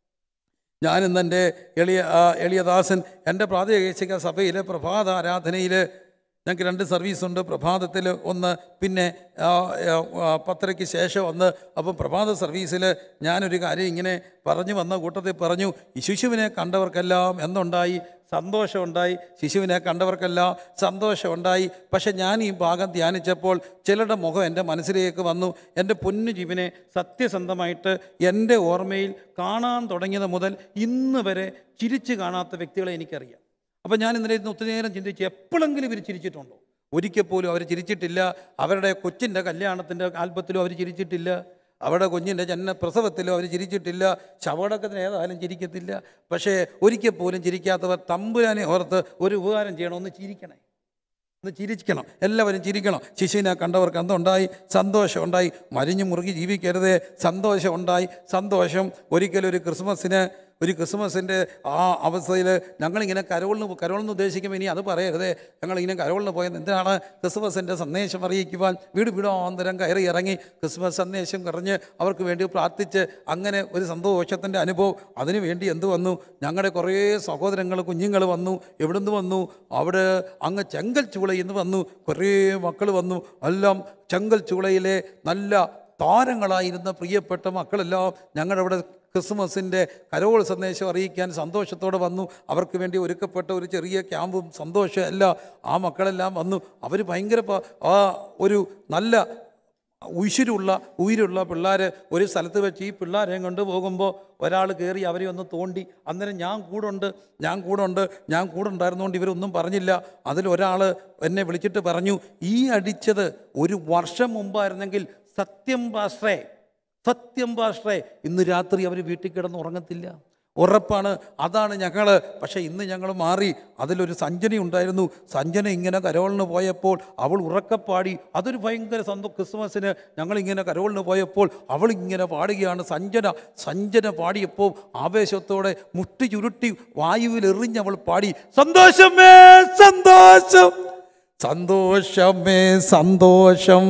ഞാനിന്ന് എൻ്റെ എളിയ ആ, എളിയദാസൻ എൻ്റെ പ്രാദേശിക സഭയിലെ പ്രഭാത ആരാധനയിൽ ഞങ്ങൾക്ക് രണ്ട് സർവീസുണ്ട് പ്രഭാതത്തിൽ ഒന്ന് പിന്നെ ആ, ആ, ആ, പത്തരയ്ക്ക് ശേഷം ഒന്ന് അപ്പം പ്രഭാത സർവീസിൽ ഞാനൊരു കാര്യം ഇങ്ങനെ പറഞ്ഞു വന്ന കൂട്ടത്തിൽ പറഞ്ഞു ഈ ശിശുവിനെ കണ്ടവർക്കെല്ലാം എന്തുണ്ടായി സന്തോഷമുണ്ടായി ശിശുവിനെ കണ്ടവർക്കെല്ലാം സന്തോഷമുണ്ടായി പക്ഷെ ഞാൻ ഈ ഭാഗം ധ്യാനിച്ചപ്പോൾ ചിലരുടെ മുഖം എൻ്റെ മനസ്സിലേക്ക് വന്നു എൻ്റെ പൊന്നു ജീവനെ സത്യസന്ധമായിട്ട് എൻ്റെ ഓർമ്മയിൽ കാണാൻ തുടങ്ങിയത് മുതൽ ഇന്ന് വരെ ചിരിച്ച് കാണാത്ത വ്യക്തികളെ എനിക്കറിയാം അപ്പം ഞാൻ ഇന്നലെ ഇന്ന് ഒത്തിരി നേരം ചിന്തിച്ച് എപ്പോഴെങ്കിലും ഇവർ ചിരിച്ചിട്ടുണ്ടോ ഒരിക്കൽ പോലും അവർ ചിരിച്ചിട്ടില്ല അവരുടെ കൊച്ചിൻ്റെ കല്യാണത്തിൻ്റെ ആൽബത്തിലും അവർ ചിരിച്ചിട്ടില്ല അവരുടെ കുഞ്ഞിൻ്റെ ജന്മ പ്രസവത്തിലും അവർ ചിരിച്ചിട്ടില്ല ശവടക്കത്തിന് ഏതായാലും ചിരിക്കത്തില്ല പക്ഷേ ഒരിക്കൽ പോലും ചിരിക്കാത്തവർ തമ്പുരാനെ ഓർത്ത് ഒരു ഉപകാരം ചെയ്യണം ഒന്ന് ചിരിക്കണേ ഒന്ന് ചിരിക്കണം എല്ലാവരും ചിരിക്കണം ശിശുവിനെ കണ്ടവർക്ക് എന്തുണ്ടായി സന്തോഷം ഉണ്ടായി മരിഞ്ഞു മുറുകി ജീവിക്കരുതേ സന്തോഷം ഉണ്ടായി സന്തോഷം ഒരിക്കലും ഒരു ക്രിസ്മസിന് ഒരു ക്രിസ്മസിൻ്റെ ആ അവസ്ഥയിൽ ഞങ്ങളിങ്ങനെ കരോളിന് കരോളിന് ഉദ്ദേശിക്കുമ്പോൾ ഇനി അത് പറയരുതേ ഞങ്ങളിങ്ങനെ കരോളിന് പോയത് എന്തിനാണ് ക്രിസ്മസിൻ്റെ സന്ദേശം അറിയിക്കുവാൻ വീട് വീടാന്തരം കയറി ഇറങ്ങി ക്രിസ്മസ് സന്ദേശം കറിഞ്ഞ് അവർക്ക് വേണ്ടി പ്രാർത്ഥിച്ച് അങ്ങനെ ഒരു സന്തോഷത്തിൻ്റെ അനുഭവം അതിനു വേണ്ടി എന്ത് വന്നു ഞങ്ങളുടെ കുറേ സഹോദരങ്ങൾ കുഞ്ഞുങ്ങൾ വന്നു എവിടുന്ന് വന്നു അവിടെ അങ്ങ് ചെങ്കൽ ചൂളയിൽ നിന്ന് വന്നു കുറേ മക്കൾ വന്നു എല്ലാം ചെങ്കൽ ചൂളയിലെ നല്ല താരങ്ങളായിരുന്ന പ്രിയപ്പെട്ട മക്കളെല്ലാം ഞങ്ങളുടെ അവിടെ ക്രിസ്മസിൻ്റെ കരോൾ സന്ദേശം അറിയിക്കാൻ സന്തോഷത്തോടെ വന്നു അവർക്ക് വേണ്ടി ഒരുക്കപ്പെട്ട ഒരു ചെറിയ ക്യാമ്പും സന്തോഷം എല്ലാം ആ മക്കളെല്ലാം വന്നു അവർ ഭയങ്കര പ- ആ ഒരു നല്ല ഉശിരുള്ള ഉയരുള്ള പിള്ളേർ ഒരു സ്ഥലത്ത് വെച്ച് ഈ പിള്ളേരെ കൊണ്ട് പോകുമ്പോൾ ഒരാൾ കയറി അവരെ ഒന്ന് തോണ്ടി അന്നേരം ഞാൻ കൂടുണ്ട് ഞാൻ കൂടുണ്ട് ഞാൻ കൂടെ ഉണ്ടായിരുന്നുകൊണ്ട് ഇവരൊന്നും പറഞ്ഞില്ല അതിലൊരാൾ എന്നെ വിളിച്ചിട്ട് പറഞ്ഞു ഈ അടിച്ചത് ഒരു വർഷം മുമ്പായിരുന്നെങ്കിൽ സത്യം പാസ്റ്റേ സത്യം പാസ്റ്റേ ഇന്ന് രാത്രി അവർ വീട്ടിൽ കിടന്ന് ഉറങ്ങത്തില്ല ഉറപ്പാണ് അതാണ് ഞങ്ങൾ പക്ഷേ ഇന്ന് ഞങ്ങൾ മാറി അതിലൊരു സഞ്ജന ഉണ്ടായിരുന്നു സഞ്ജന ഇങ്ങനെ കരോളിന് പോയപ്പോൾ അവൾ ഉറക്കപ്പാടി അതൊരു ഭയങ്കര സന്തോ ക്രിസ്മസിന് ഞങ്ങളിങ്ങനെ കരോളിന് പോയപ്പോൾ അവൾ ഇങ്ങനെ പാടുകയാണ് സഞ്ജന സഞ്ജന പാടിയപ്പോൾ ആവേശത്തോടെ മുട്ടി ചുരുട്ടി വായുവിൽ എറിഞ്ഞ് അവൾ പാടി സന്തോഷമേ സന്തോഷം സന്തോഷമേ സന്തോഷം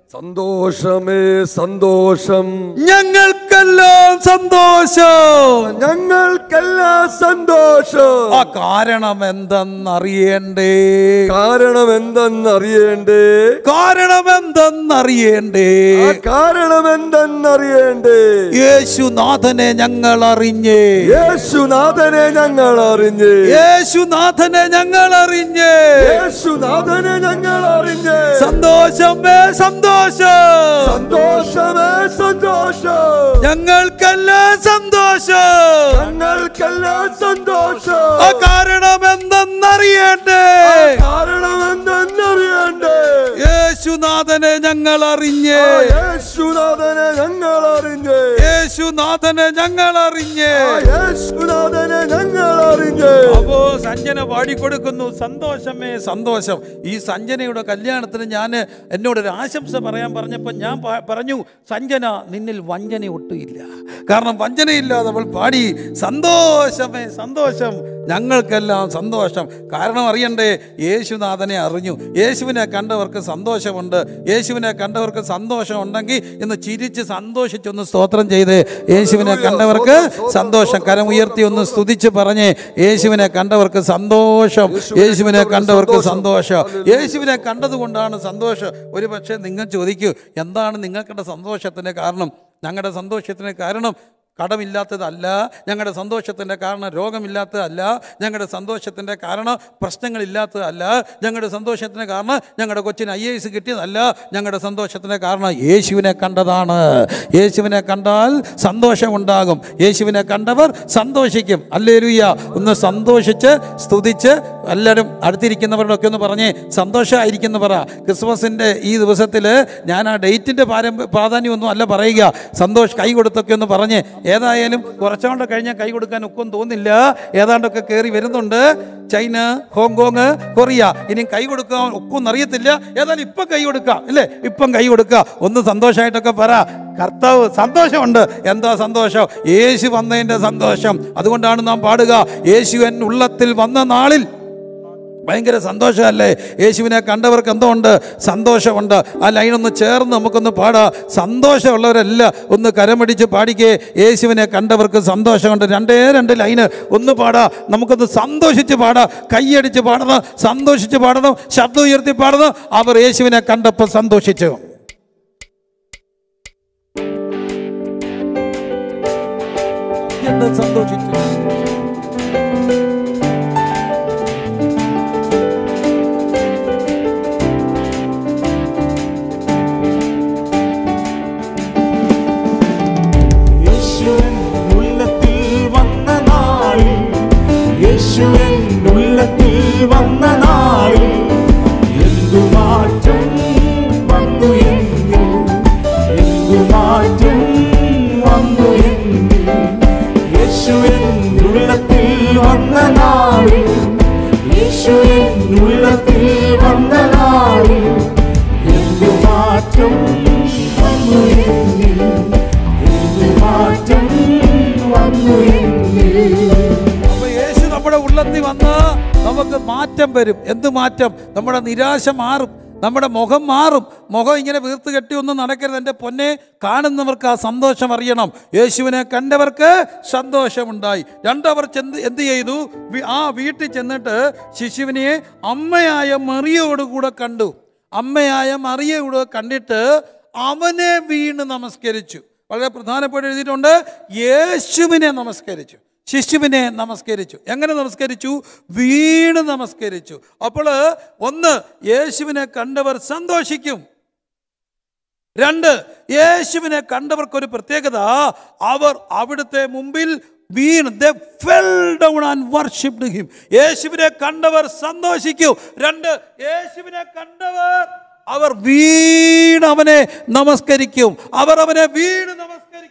സന്തോഷമേ സന്തോഷം ഞങ്ങൾക്കെല്ലാം സന്തോഷം ഞങ്ങൾക്കെല്ലാം സന്തോഷം ആ കാരണം എന്തെന്നറിയണ്ടേ കാരണം എന്തെന്നറിയണ്ടേ കാരണം എന്തെന്നറിയണ്ടേ ആ കാരണം എന്തെന്നറിയണ്ടേ യേശുനാഥനെ ഞങ്ങൾ അറിഞ്ഞേ യേശുനാഥനെ ഞങ്ങൾ അറിഞ്ഞ് യേശുനാഥനെ ഞങ്ങൾ അറിഞ്ഞേ യേശുനാഥനെ ഞങ്ങൾ അറിഞ്ഞ് സന്തോഷമേ സന്തോഷം സന്തോഷമേ സന്തോഷം ഞങ്ങൾക്കെല്ലാം സന്തോഷം ഞങ്ങൾക്കെല്ലാം സന്തോഷം ആ കാരണം എന്തെന്നറിയണ്ടേ കാരണം എന്തെന്നറിയണ്ടേ യേശുനാഥനെ ഞങ്ങൾ അറിഞ്ഞേ ആ യേശുനാഥനെ ഞങ്ങൾ അറിഞ്ഞ് യേശുനാഥനെ ഞങ്ങൾ അറിഞ്ഞേ ആ യേശുനാഥനെ ഞങ്ങൾ അറിഞ്ഞ് അപ്പോ സഞ്ജന പാടിക്കൊടുക്കുന്നു സന്തോഷമേ സന്തോഷം ഈ സഞ്ജനയുടെ കല്യാണത്തിന് ഞാൻ എന്നോടൊരു ആശംസ പറയാൻ പറഞ്ഞപ്പോൾ ഞാൻ പ- പറഞ്ഞു സഞ്ജന നിന്നിൽ വഞ്ചന ഒട്ടുമില്ല കാരണം വഞ്ചനയില്ലാതെ അവൾ പാടി സന്തോഷമേ സന്തോഷം ഞങ്ങൾക്കെല്ലാം സന്തോഷം കാരണം അറിയണ്ടേ യേശുനാഥനെ അറിഞ്ഞു യേശുവിനെ കണ്ടവർക്ക് സന്തോഷമുണ്ട് യേശുവിനെ കണ്ടവർക്ക് സന്തോഷം ഉണ്ടെങ്കിൽ ഇന്ന് ചിരിച്ച് സന്തോഷിച്ചൊന്ന് സ്തോത്രം ചെയ്ത് യേശുവിനെ കണ്ടവർക്ക് സന്തോഷം കരം ഉയർത്തി ഒന്ന് സ്തുതിച്ച് പറഞ്ഞേ യേശുവിനെ കണ്ടവർക്ക് സന്തോഷം യേശുവിനെ കണ്ടവർക്ക് സന്തോഷം യേശുവിനെ കണ്ടതുകൊണ്ടാണ് സന്തോഷം ഒരു പക്ഷേ നിങ്ങൾ ചോദിക്കൂ എന്താണ് നിങ്ങൾക്കുടെ സന്തോഷത്തിൻ്റെ കാരണം ഞങ്ങളുടെ സന്തോഷത്തിന് കാരണം കടമില്ലാത്തതല്ല ഞങ്ങളുടെ സന്തോഷത്തിൻ്റെ കാരണം രോഗമില്ലാത്തതല്ല ഞങ്ങളുടെ സന്തോഷത്തിൻ്റെ കാരണം പ്രശ്നങ്ങളില്ലാത്തതല്ല ഞങ്ങളുടെ സന്തോഷത്തിന് കാരണം ഞങ്ങളുടെ കൊച്ചിന് ഐ എസ് കിട്ടിയതല്ല ഞങ്ങളുടെ സന്തോഷത്തിൻ്റെ കാരണം യേശുവിനെ കണ്ടതാണ് യേശുവിനെ കണ്ടാൽ സന്തോഷമുണ്ടാകും യേശുവിനെ കണ്ടവർ സന്തോഷിക്കും അല്ലേലുയ്യ ഒന്ന് സന്തോഷിച്ച് സ്തുതിച്ച് എല്ലാവരും അടുത്തിരിക്കുന്നവരോടൊക്കെ ഒന്ന് പറഞ്ഞേ സന്തോഷമായിരിക്കുന്നു പറ ക്രിസ്മസിൻ്റെ ഈ ദിവസത്തിൽ ഞാൻ ആ ഡേറ്റിൻ്റെ പാരമ്പ പ്രാധാന്യമൊന്നും അല്ല പറയുക സന്തോഷ് കൈ കൊടുത്തൊക്കെ ഒന്ന് പറഞ്ഞ് ഏതായാലും കുറച്ചുകൊണ്ട് കഴിഞ്ഞാൽ കൈ കൊടുക്കാൻ ഒക്കും തോന്നില്ല ഏതാണ്ടൊക്കെ കയറി വരുന്നുണ്ട് ചൈന ഹോങ്കോങ് കൊറിയ ഇനി കൈ കൊടുക്കാൻ ഒക്കും അറിയത്തില്ല ഏതായാലും ഇപ്പം കൈ കൊടുക്കാം ഇല്ലേ ഇപ്പം കൈ കൊടുക്കുക ഒന്ന് സന്തോഷമായിട്ടൊക്കെ പറ കർത്താവ് സന്തോഷമുണ്ട് എന്താ സന്തോഷം യേശു വന്നതിൻ്റെ സന്തോഷം അതുകൊണ്ടാണ് നാം പാടുക യേശു എൻ ഉള്ളത്തിൽ വന്ന നാളിൽ ഭയങ്കര സന്തോഷമല്ലേ യേശുവിനെ കണ്ടവർക്ക് എന്തോ ഉണ്ട് സന്തോഷമുണ്ട് ആ ലൈനൊന്ന് ചേർന്ന് നമുക്കൊന്ന് പാടാം സന്തോഷമുള്ളവരെല്ലാം ഒന്ന് കരമടിച്ച് പാടിക്കേ യേശുവിനെ കണ്ടവർക്ക് സന്തോഷമുണ്ട് രണ്ടേ രണ്ട് ലൈന് ഒന്ന് പാടാം നമുക്കൊന്ന് സന്തോഷിച്ച് പാടാം കൈയടിച്ച് പാടണം സന്തോഷിച്ച് പാടണം ശബ്ദം ഉയർത്തി പാടണം അവർ യേശുവിനെ കണ്ടപ്പോൾ സന്തോഷിച്ചു എന്ന് സന്തോഷിച്ചു യേശുവൻ ഉള്ളത്തിൽ വന്ന നാളിൽ യേശുവൻ ഉള്ളത്തിൽ വന്ന നാളിൽ എന്തു മാറ്റം വന്നു എന്നിൽ എന്തു മാറ്റം വന്നു എന്നിൽ യേശുവൻ ഉള്ളത്തിൽ വന്ന നാളിൽ യേശുവൻ ഉള്ളത്തിൽ വന്ന നാളിൽ എന്തു മാറ്റം വന്നു എന്നിൽ എന്തു മാറ്റം വന്നു എന്നിൽ അപ്പൊ യേശു നമ്മുടെ ഉള്ളത്തിൽ വന്ന് നമുക്ക് മാറ്റം വരും എന്ത് മാറ്റം നമ്മുടെ നിരാശ മാറും നമ്മുടെ മുഖം മാറും മുഖം ഇങ്ങനെ വീർത്ത് കെട്ടി ഒന്നും നടക്കരുത് എൻ്റെ പൊന്നെ കാണുന്നവർക്ക് ആ സന്തോഷം അറിയണം യേശുവിനെ കണ്ടവർക്ക് സന്തോഷമുണ്ടായി രണ്ടവർ ചെന്ന് എന്ത് ചെയ്തു വി- ആ വീട്ടിൽ ചെന്നിട്ട് ശിശുവിനെ അമ്മയായ മറിയോടുകൂടെ കണ്ടു അമ്മയായ മറിയോട് കണ്ടിട്ട് അവനെ വീണ് നമസ്കരിച്ചു വളരെ പ്രധാനപ്പെട്ട എഴുതിയിട്ടുണ്ട് യേശുവിനെ നമസ്കരിച്ചു ശിശുവിനെ നമസ്കരിച്ചു എങ്ങനെ നമസ്കരിച്ചു വീണ് നമസ്കരിച്ചു അപ്പോൾ ഒന്ന് യേശുവിനെ കണ്ടവർ സന്തോഷിക്കും രണ്ട് യേശുവിനെ കണ്ടവർക്കൊരു പ്രത്യേകത അവർ അവിടുത്തെ മുമ്പിൽ വീണ് they fell down and worshipped him യേശുവിനെ കണ്ടവർ സന്തോഷിക്കും രണ്ട് യേശുവിനെ കണ്ടവർ അവർ വീണ് അവനെ നമസ്കരിക്കും അവർ അവനെ വീണ് നമസ്കരിക്കും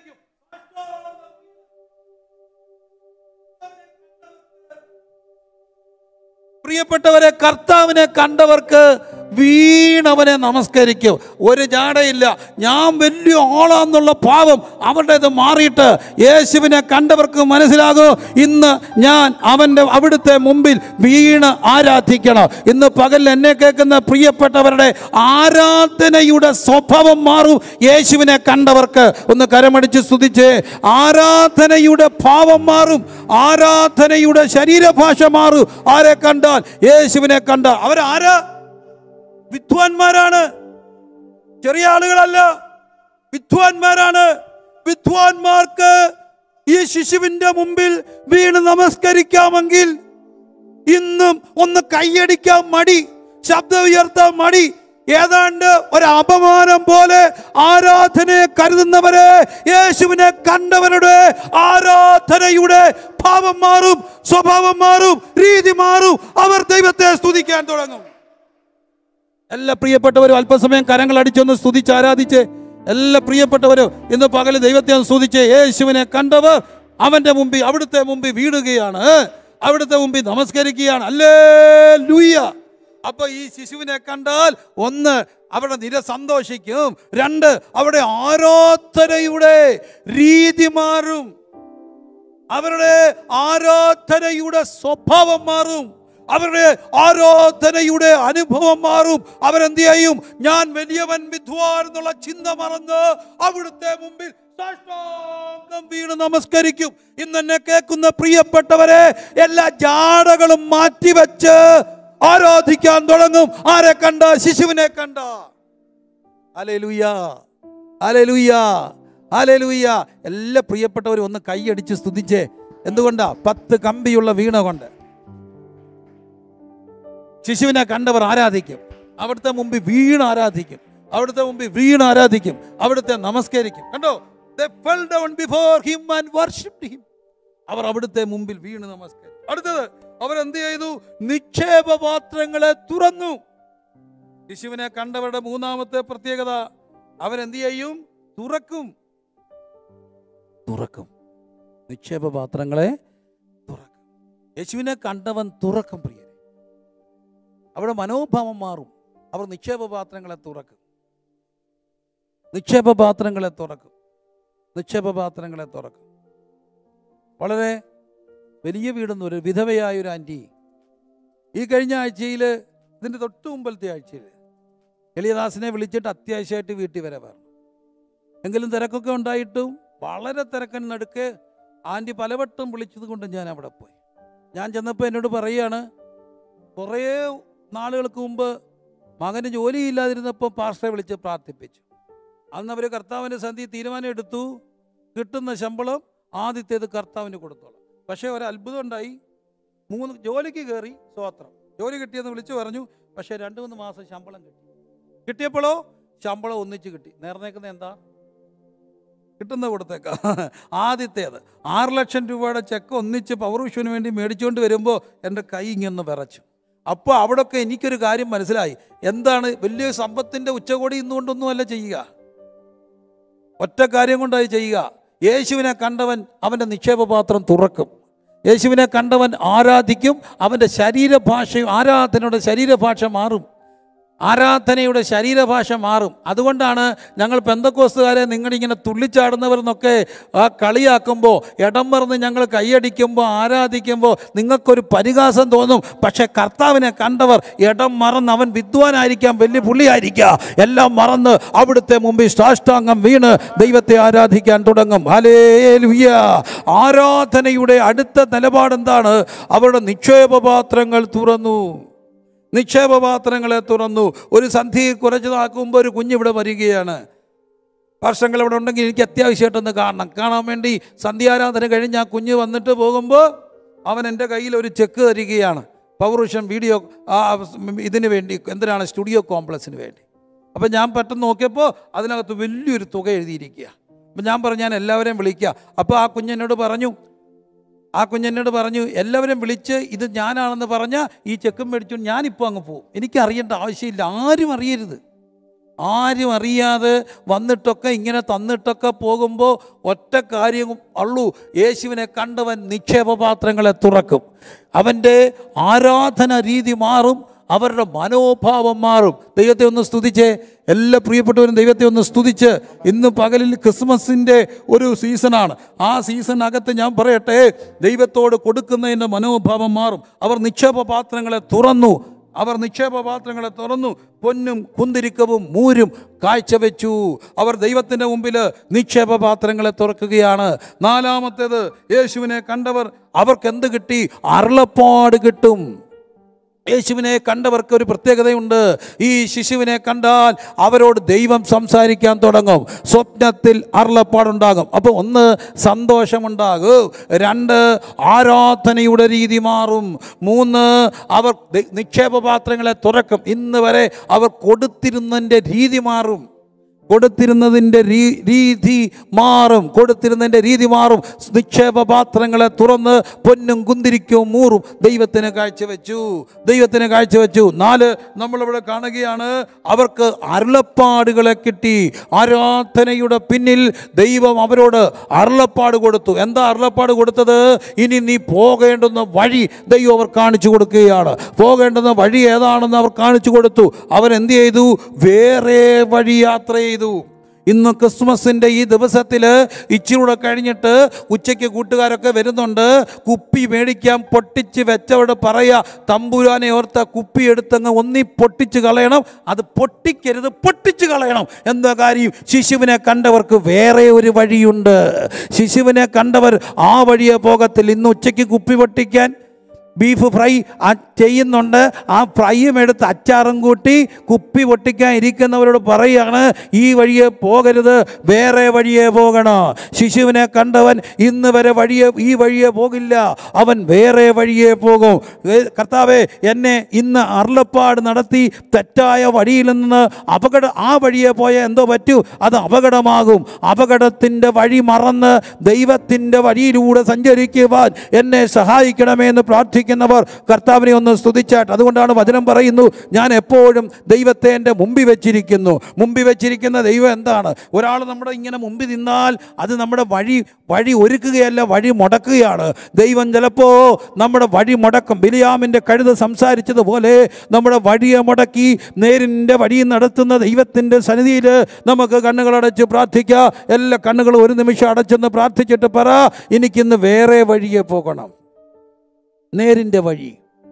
പ്രിയപ്പെട്ടവരെ കർത്താവിനെ കണ്ടവർക്ക് വീണവനെ നമസ്കരിക്കും ഒരു ജാടയില്ല ഞാൻ വലിയ ആളാന്നുള്ള പാവം അവരുടേത് മാറിയിട്ട് യേശുവിനെ കണ്ടവർക്ക് മനസ്സിലാകൂ ഇന്ന് ഞാൻ അവൻ്റെ അവിടുത്തെ മുമ്പിൽ വീണ് ആരാധിക്കണം ഇന്ന് പകൽ എന്നെ കേൾക്കുന്ന പ്രിയപ്പെട്ടവരുടെ ആരാധനയുടെ സ്വഭാവം മാറും യേശുവിനെ കണ്ടവർക്ക് ഒന്ന് കരമടിച്ച് സ്തുതിച്ച് ആരാധനയുടെ ഭാവം മാറും ആരാധനയുടെ ശരീരഭാഷ മാറും ആരെ കണ്ടാൽ യേശുവിനെ കണ്ട അവരാരാ വിദ്വാൻമാരാണ് ചെറിയ ആളുകളല്ല വിദ്വാൻമാരാണ് വിദ്വാൻമാർക്ക് ഈ ശിശുവിന്റെ മുമ്പിൽ വീണ് നമസ്കരിക്കാമെങ്കിൽ ഇന്നും ഒന്ന് കൈയടിക്കാൻ മടി ശബ്ദം ഉയർത്താൻ മടി ഏതാണ്ട് ഒരു അപമാനം പോലെ ആരാധനയെ കരുതുന്നവരെ യേശുവിനെ കണ്ടവരുടെ ആരാധനയുടെ ഭാവം മാറും സ്വഭാവം മാറും രീതി മാറും അവർ ദൈവത്തെ സ്തുതിക്കാൻ തുടങ്ങും എല്ലാ പ്രിയപ്പെട്ടവരും അല്പസമയം കരങ്ങൾ അടിച്ചൊന്ന് സ്തുതിച്ച് ആരാധിച്ച് എല്ലാ പ്രിയപ്പെട്ടവരും ഇന്ന് പകല് ദൈവത്തെ ഒന്ന് സ്തുതിച്ച് യേശുവിനെ കണ്ടവർ അവന്റെ മുമ്പിൽ അവിടുത്തെ മുമ്പിൽ വീടുകയാണ് അവിടുത്തെ മുമ്പിൽ നമസ്കരിക്കുകയാണ് അല്ലേ ലൂയ്യ അപ്പൊ ഈ ശിശുവിനെ കണ്ടാൽ ഒന്ന് അവിടെ നിര സന്തോഷിക്കും രണ്ട് അവിടെ ആരാധനയുടെ രീതി മാറും അവരുടെ ആരാധനയുടെ സ്വഭാവം മാറും അവരുടെ ആരാധനയുടെ അനുഭവം മാറും അവരെന്ത് ചെയ്യും ഞാൻ വലിയവൻ വിദ്വാൻ എന്നുള്ള ചിന്ത മറന്ന് അവിടുത്തെ മുമ്പിൽ സാഷ്ടാംഗം വീണ് നമസ്കരിക്കും ഇന്ന് എന്നെ കേൾക്കുന്ന പ്രിയപ്പെട്ടവരെ എല്ലാ ജാടകളും മാറ്റിവെച്ച് ആരാധിക്കാൻ തുടങ്ങും ആരെ കണ്ട ശിശുവിനെ കണ്ട അലലുയ്യ അലലുയ്യ അലലുയ്യ എല്ലാ പ്രിയപ്പെട്ടവരും ഒന്ന് കൈയടിച്ച് സ്തുതിച്ചേ എന്തുകൊണ്ടാ പത്ത് കമ്പിയുള്ള വീണ കൊണ്ട് ശിശുവിനെ കണ്ടവർ ആരാധിക്കും അവിടുത്തെ മുമ്പിൽ വീണ് ആരാധിക്കും അവിടുത്തെ മുമ്പിൽ വീണ് ആരാധിക്കും അവിടുത്തെ നമസ്കരിക്കും കണ്ടോ They fell down before him and worshipped him. അവർ അവിടുത്തെ മുമ്പിൽ വീണ് നമസ്കരിച്ചു അടുത്തത് അവരെന്ത് ചെയ്തു നിക്ഷേപപാത്രങ്ങളെ തുറന്നു ശിശുവിനെ കണ്ടവരുടെ മൂന്നാമത്തെ പ്രത്യേകത അവരെന്ത് ചെയ്യും തുറക്കും തുറക്കും നിക്ഷേപപാത്രങ്ങളെ തുറക്കും യേശുവിനെ കണ്ടവൻ തുറക്കും പ്രിയരെ അവിടെ മനോഭാവം മാറും അവർ നിക്ഷേപപാത്രങ്ങളെ തുറക്കും നിക്ഷേപപാത്രങ്ങളെ തുറക്കും നിക്ഷേപപാത്രങ്ങളെ തുറക്കും വളരെ വലിയ വീടൊന്നും ഒരു വിധവയായ ഒരു ആൻറ്റി ഈ കഴിഞ്ഞ ആഴ്ചയിൽ ഇതിൻ്റെ തൊട്ട് മുമ്പലത്തെ ആഴ്ചയിൽ എളിയദാസിനെ വിളിച്ചിട്ട് അത്യാവശ്യമായിട്ട് വീട്ടിൽ വരെ പറഞ്ഞു എങ്കിലും തിരക്കൊക്കെ ഉണ്ടായിട്ടും വളരെ തിരക്കൻ നടുക്ക് ആൻറ്റി പലവട്ടം വിളിച്ചത് കൊണ്ട് ഞാൻ അവിടെ പോയി ഞാൻ ചെന്നപ്പോൾ എന്നോട് പറയുകയാണ് കുറേ നാളുകൾക്ക് മുമ്പ് മകന് ജോലിയില്ലാതിരുന്നപ്പോൾ പാസ്റ്ററെ വിളിച്ച് പ്രാർത്ഥിപ്പിച്ചു അന്ന് അവർ കർത്താവിൻ്റെ സന്ധി തീരുമാനം എടുത്തു കിട്ടുന്ന ശമ്പളം ആദ്യത്തേത് കർത്താവിന് കൊടുത്തോളാം പക്ഷേ ഒരു അത്ഭുതം ഉണ്ടായി മൂന്ന് ജോലിക്ക് കയറി സ്വോത്രം ജോലി കിട്ടിയെന്ന് വിളിച്ചു പറഞ്ഞു പക്ഷേ രണ്ട് മൂന്ന് മാസം ശമ്പളം കിട്ടി കിട്ടിയപ്പോഴോ ശമ്പളം ഒന്നിച്ച് കിട്ടി നേർന്നേക്കുന്നത് എന്താ കിട്ടുന്ന കൊടുത്തേക്കാം ആദ്യത്തേത് ആറ് ലക്ഷം രൂപയുടെ ചെക്ക് ഒന്നിച്ച് പവർ വിഷുവിന് വേണ്ടി മേടിച്ചുകൊണ്ട് വരുമ്പോൾ എൻ്റെ കൈ ഇങ്ങനെ വിറച്ചു അപ്പോൾ അവിടെയൊക്കെ എനിക്കൊരു കാര്യം മനസ്സിലായി എന്താണ് വലിയ സമ്പത്തിൻ്റെ ഉച്ചകോടി ഇന്നുകൊണ്ടൊന്നുമല്ല ചെയ്യുക ഒറ്റ കാര്യം കൊണ്ടായി ചെയ്യുക യേശുവിനെ കണ്ടവൻ അവൻ്റെ നിക്ഷേപപാത്രം തുറക്കും യേശുവിനെ കണ്ടവൻ ആരാധിക്കും അവൻ്റെ ശരീരഭാഷയും ആരാധനയുടെ ശരീരഭാഷ മാറും ആരാധനയുടെ ശരീരഭാഷ മാറും അതുകൊണ്ടാണ് ഞങ്ങൾ പെന്തക്കോസ്തുകാരെ നിങ്ങളിങ്ങനെ തുള്ളിച്ചാടുന്നവർ എന്നൊക്കെ ആ കളിയാക്കുമ്പോൾ ഇടം മറന്ന് ഞങ്ങൾ കൈയടിക്കുമ്പോൾ ആരാധിക്കുമ്പോൾ നിങ്ങൾക്കൊരു പരിഹാസം തോന്നും പക്ഷേ കർത്താവിനെ കണ്ടവർ ഇടം മറന്ന് അവൻ വിദ്വാനായിരിക്കാം വലിയ പുള്ളിയായിരിക്കാം എല്ലാം മറന്ന് അവിടുത്തെ മുമ്പിൽ സാഷ്ടാംഗം വീണ് ദൈവത്തെ ആരാധിക്കാൻ തുടങ്ങും ഹലേലുയ്യ ആരാധനയുടെ അടുത്ത നിലപാടെന്താണ് അവരുടെ നിക്ഷേപപാത്രങ്ങൾ തുറന്നു നിക്ഷേപപാത്രങ്ങളെ തുറന്നു ഒരു സന്ധി കുറച്ചതാക്കുമ്പോൾ ഒരു കുഞ്ഞിവിടെ വരികയാണ് വർഷങ്ങൾ ഇവിടെ ഉണ്ടെങ്കിൽ എനിക്ക് അത്യാവശ്യമായിട്ടൊന്ന് കാണണം കാണാൻ വേണ്ടി സന്ധ്യാരാധന കഴിഞ്ഞ് ആ കുഞ്ഞ് വന്നിട്ട് പോകുമ്പോൾ അവൻ എൻ്റെ കയ്യിൽ ഒരു ചെക്ക് തരികയാണ് പൗരുഷം വീഡിയോ ആ ഇതിന് വേണ്ടി എന്തിനാണ് സ്റ്റുഡിയോ കോംപ്ലക്സിന് വേണ്ടി അപ്പം ഞാൻ പെട്ടെന്ന് നോക്കിയപ്പോൾ അതിനകത്ത് വലിയൊരു തുക എഴുതിയിരിക്കുക അപ്പം ഞാൻ പറഞ്ഞു ഞാൻ എല്ലാവരെയും വിളിക്കുക അപ്പോൾ ആ കുഞ്ഞെന്നോട് പറഞ്ഞു ആ കുഞ്ഞെന്നോട് പറഞ്ഞു എല്ലാവരും വിളിച്ച് ഇത് ഞാനാണെന്ന് പറഞ്ഞാൽ ഈ ചെക്കും മേടിച്ചു ഞാനിപ്പോൾ അങ്ങ് പോകും എനിക്ക് അറിയേണ്ട ആവശ്യമില്ല ആരും അറിയരുത് ആരും അറിയാതെ വന്നിട്ടൊക്കെ ഇങ്ങനെ തന്നിട്ടൊക്കെ പോകുമ്പോൾ ഒറ്റ കാര്യം ഉള്ളൂ യേശുവിനെ കണ്ടവൻ നിക്ഷേപപാത്രങ്ങളെ തുറക്കും അവൻ്റെ ആരാധന രീതി മാറും അവരുടെ മനോഭാവം മാറും ദൈവത്തെ ഒന്ന് സ്തുതിച്ച് എല്ലാ പ്രിയപ്പെട്ടവരും ദൈവത്തെ ഒന്ന് സ്തുതിച്ച് ഇന്ന് പകലിൽ ക്രിസ്മസിൻ്റെ ഒരു സീസണാണ് ആ സീസണിനകത്ത് ഞാൻ പറയട്ടെ ദൈവത്തോട് കൊടുക്കുന്നതിൻ്റെ മനോഭാവം മാറും അവർ നിക്ഷേപ പാത്രങ്ങളെ തുറന്നു അവർ നിക്ഷേപ പാത്രങ്ങളെ തുറന്നു പൊന്നും കുന്തിരിക്കവും മൂരും കാഴ്ചവെച്ചു അവർ ദൈവത്തിൻ്റെ മുമ്പിൽ നിക്ഷേപ പാത്രങ്ങളെ തുറക്കുകയാണ് നാലാമത്തേത് യേശുവിനെ കണ്ടവർ അവർക്ക് എന്ത് കിട്ടി അരുളപ്പാട് കിട്ടും യേശുവിനെ കണ്ടവർക്ക് ഒരു പ്രത്യേകതയുണ്ട് ഈ ശിശുവിനെ കണ്ടാൽ അവരോട് ദൈവം സംസാരിക്കാൻ തുടങ്ങും സ്വപ്നത്തിൽ അരുളപ്പാടുണ്ടാകും അപ്പോൾ ഒന്ന് സന്തോഷമുണ്ടാകും രണ്ട് ആരാധനയുടെ രീതി മാറും മൂന്ന് അവർ ദ- നിക്ഷേപപാത്രങ്ങളെ തുറക്കും ഇന്ന് വരെ അവർ കൊടുത്തിരുന്നതിൻ്റെ രീതി മാറും കൊടുത്തിരുന്നതിൻ്റെ രീ- രീതി മാറും കൊടുത്തിരുന്നതിൻ്റെ രീതി മാറും നിക്ഷേപ പാത്രങ്ങളെ തുറന്ന് പൊന്നും കുന്തിരിക്കവും മൂറും ദൈവത്തിന് കാഴ്ചവെച്ചു ദൈവത്തിന് കാഴ്ചവെച്ചു നാല് നമ്മളിവിടെ കാണുകയാണ് അവർക്ക് അരുളപ്പാടുകളെ കിട്ടി ആരാധനയുടെ പിന്നിൽ ദൈവം അവരോട് അരുളപ്പാട് കൊടുത്തു എന്താ അരുളപ്പാട് കൊടുത്തത് ഇനി നീ പോകേണ്ടുന്ന വഴി ദൈവം അവർ കാണിച്ചു കൊടുക്കുകയാണ് പോകേണ്ടുന്ന വഴി ഏതാണെന്ന് അവർ കാണിച്ചു കൊടുത്തു അവരെന്ത് ചെയ്തു വേറെ വഴി യാത്ര ചെയ്തു ഇന്ന് ക്രിസ്മസിൻ്റെ ഈ ദിവസത്തിൽ ഇച്ചിരൂടെ കഴിഞ്ഞിട്ട് ഉച്ചയ്ക്ക് കൂട്ടുകാരൊക്കെ വരുന്നുണ്ട് കുപ്പി മേടിക്കാൻ പൊട്ടിച്ച് വെച്ചവരോട് പറയാ തമ്പുരാനെ ഓർത്ത കുപ്പി എടുത്തങ്ങ് ഒന്നി പൊട്ടിച്ച് കളയണം അത് പൊട്ടിക്കരുത് പൊട്ടിച്ച് കളയണം എന്താ കാര്യം ശിശുവിനെ കണ്ടവർക്ക് വേറെ ഒരു വഴിയുണ്ട് ശിശുവിനെ കണ്ടവർ ആ വഴിയെ പോകത്തില്ല ഇന്ന് ഉച്ചയ്ക്ക് കുപ്പി പൊട്ടിക്കാൻ ബീഫ് ഫ്രൈ ആ ചെയ്യുന്നുണ്ട് ആ ഫ്രൈയും എടുത്ത് അച്ചാറും കൂട്ടി കുപ്പി പൊട്ടിക്കാൻ ഇരിക്കുന്നവരോട് പറയുകയാണ് ഈ വഴിയെ പോകരുത് വേറെ വഴിയെ പോകണം ശിശുവിനെ കണ്ടവൻ ഇന്ന് വരെ വഴിയെ ഈ വഴിയെ പോകില്ല അവൻ വേറെ വഴിയെ പോകും ഏ, കർത്താവെ എന്നെ ഇന്ന് അരുളപ്പാട് നടത്തി തെറ്റായ വഴിയിൽ നിന്ന് അപകട ആ വഴിയെ പോയ എന്തോ പറ്റൂ അത് അപകടമാകും അപകടത്തിൻ്റെ വഴി മറന്ന് ദൈവത്തിൻ്റെ വഴിയിലൂടെ സഞ്ചരിക്കുവാൻ എന്നെ സഹായിക്കണമേ എന്ന് പ്രാർത്ഥിക്കുന്നവർ കർത്താവിനെ ഒന്ന് സ്തുതിച്ചാട്ട് അതുകൊണ്ടാണ് വചനം പറയുന്നു ഞാൻ എപ്പോഴും ദൈവത്തെ എൻ്റെ മുമ്പിൽ വെച്ചിരിക്കുന്നു മുമ്പിൽ വെച്ചിരിക്കുന്ന ദൈവം എന്താണ് ഒരാൾ നമ്മുടെ ഇങ്ങനെ മുമ്പിൽ നിന്നാൽ അത് നമ്മുടെ വഴി വഴി ഒരുക്കുകയല്ല വഴി മുടക്കുകയാണ് ദൈവം ചിലപ്പോൾ നമ്മുടെ വഴി മുടക്കും ബിലിയാമിൻ്റെ കഴുത സംസാരിച്ചതുപോലെ നമ്മുടെ വഴിയെ മുടക്കി നേരിൻ്റെ വഴി നടത്തുന്ന ദൈവത്തിൻ്റെ സന്നിധിയിൽ നമുക്ക് കണ്ണുകളടച്ച് പ്രാർത്ഥിക്കാം എല്ലാ കണ്ണുകളും ഒരു നിമിഷം അടച്ചെന്ന് പ്രാർത്ഥിച്ചിട്ട് പറ എനിക്കിന്ന് വേറെ വഴിയെ പോകണം നേരിൻ്റെ വഴി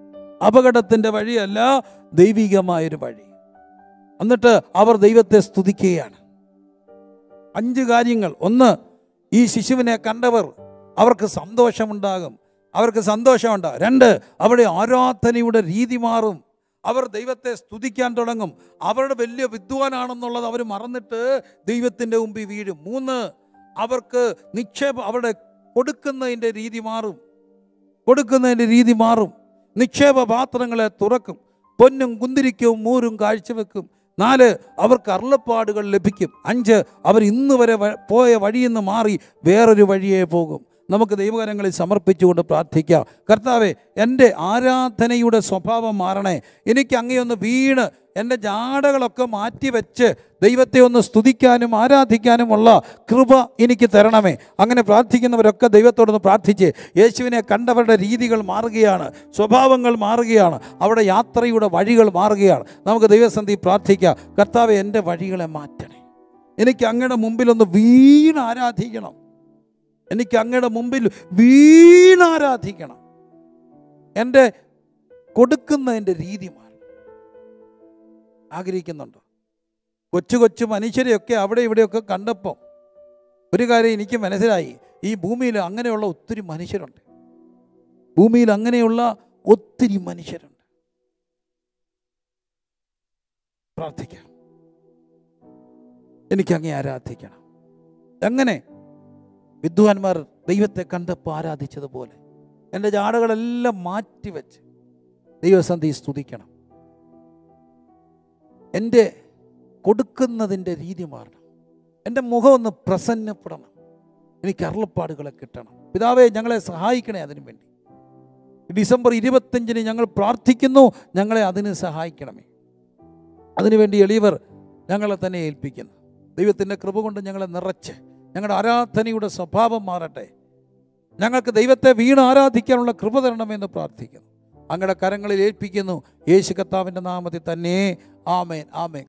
അപകടത്തിൻ്റെ വഴിയല്ല ദൈവികമായൊരു വഴി എന്നിട്ട് അവർ ദൈവത്തെ സ്തുതിക്കുകയാണ് അഞ്ച് കാര്യങ്ങൾ ഒന്ന് ഈ ശിശുവിനെ കണ്ടവർ അവർക്ക് സന്തോഷമുണ്ടാകും അവർക്ക് സന്തോഷമുണ്ടാകും രണ്ട് അവിടെ ആരാധനയുടെ രീതി മാറും അവർ ദൈവത്തെ സ്തുതിക്കാൻ തുടങ്ങും അവരുടെ വലിയ വിദ്വാനാണെന്നുള്ളത് അവർ മറന്നിട്ട് ദൈവത്തിൻ്റെ മുമ്പിൽ വീഴും മൂന്ന് അവർക്ക് നിക്ഷേപം അവിടെ കൊടുക്കുന്നതിൻ്റെ രീതി മാറും കൊടുക്കുന്നതിൻ്റെ രീതി മാറും നിക്ഷേപ പാത്രങ്ങളെ തുറക്കും പൊന്നും കുന്തിരിക്കവും മൂരും കാഴ്ചവെക്കും നാല് അവർക്ക് അരുളപ്പാടുകൾ ലഭിക്കും അഞ്ച് അവർ ഇന്ന് വരെ വ- പോയ വഴിയിൽ നിന്ന് മാറി വേറൊരു വഴിയേ പോകും നമുക്ക് ദൈവകരങ്ങളിൽ സമർപ്പിച്ചുകൊണ്ട് പ്രാർത്ഥിക്കാം കർത്താവെ എൻ്റെ ആരാധനയുടെ സ്വഭാവം മാറണേ എനിക്ക് അങ്ങയൊന്ന് വീണ് എൻ്റെ ജാടകളൊക്കെ മാറ്റിവെച്ച് ദൈവത്തെ ഒന്ന് സ്തുതിക്കാനും ആരാധിക്കാനുമുള്ള കൃപ എനിക്ക് തരണമേ അങ്ങനെ പ്രാർത്ഥിക്കുന്നവരൊക്കെ ദൈവത്തോടൊന്ന് പ്രാർത്ഥിച്ച് യേശുവിനെ കണ്ടവരുടെ രീതികൾ മാറുകയാണ് സ്വഭാവങ്ങൾ മാറുകയാണ് അവിടെ യാത്രയുടെ വഴികൾ മാറുകയാണ് നമുക്ക് ദൈവസന്ധി പ്രാർത്ഥിക്കാം കർത്താവെ എൻ്റെ വഴികളെ മാറ്റണേ എനിക്ക് അങ്ങയുടെ മുമ്പിലൊന്ന് വീണ് ആരാധിക്കണം എനിക്ക് അങ്ങയുടെ മുമ്പിൽ വീണ് ആരാധിക്കണം എൻ്റെ കൊടുക്കുന്നതിൻ്റെ രീതി മാറും ആഗ്രഹിക്കുന്നുണ്ടോ കൊച്ചു കൊച്ചു മനുഷ്യരെയൊക്കെ അവിടെ ഇവിടെയൊക്കെ കണ്ടപ്പോൾ ഒരു കാര്യം എനിക്ക് മനസ്സിലായി ഈ ഭൂമിയിൽ അങ്ങനെയുള്ള ഒത്തിരി മനുഷ്യരുണ്ട് ഭൂമിയിൽ അങ്ങനെയുള്ള ഒത്തിരി മനുഷ്യരുണ്ട് പ്രാർത്ഥിക്കാം എനിക്ക് അങ്ങേ ആരാധിക്കണം എങ്ങനെ വിദ്വാൻമാർ ദൈവത്തെ കണ്ടപ്പോൾ ആരാധിച്ചതുപോലെ എൻ്റെ ജാടകളെല്ലാം മാറ്റിവെച്ച് ദൈവസന്ധി സ്തുതിക്കണം എൻ്റെ കൊടുക്കുന്നതിൻ്റെ രീതി മാറണം എൻ്റെ മുഖം ഒന്ന് പ്രസന്നപ്പെടണം എനിക്ക് അരുളപ്പാടുകളെ കിട്ടണം പിതാവേ ഞങ്ങളെ സഹായിക്കണേ അതിനു വേണ്ടി ഡിസംബർ ഇരുപത്തഞ്ചിന് ഞങ്ങൾ പ്രാർത്ഥിക്കുന്നു ഞങ്ങളെ അതിന് സഹായിക്കണമേ അതിനുവേണ്ടി എളിയവർ ഞങ്ങളെ തന്നെ ഏൽപ്പിക്കുന്നു ദൈവത്തിൻ്റെ കൃപ കൊണ്ട് ഞങ്ങളെ നിറച്ച് ഞങ്ങളുടെ ആരാധനയുടെ സ്വഭാവം മാറട്ടെ ഞങ്ങൾക്ക് ദൈവത്തെ വീണ് ആരാധിക്കാനുള്ള കൃപ തരണമെന്ന് പ്രാർത്ഥിക്കുന്നു അങ്ങയുടെ കരങ്ങളിൽ ഏൽപ്പിക്കുന്നു യേശു കർത്താവിൻ്റെ നാമത്തിൽ തന്നെ ആമേൻ ആമേൻ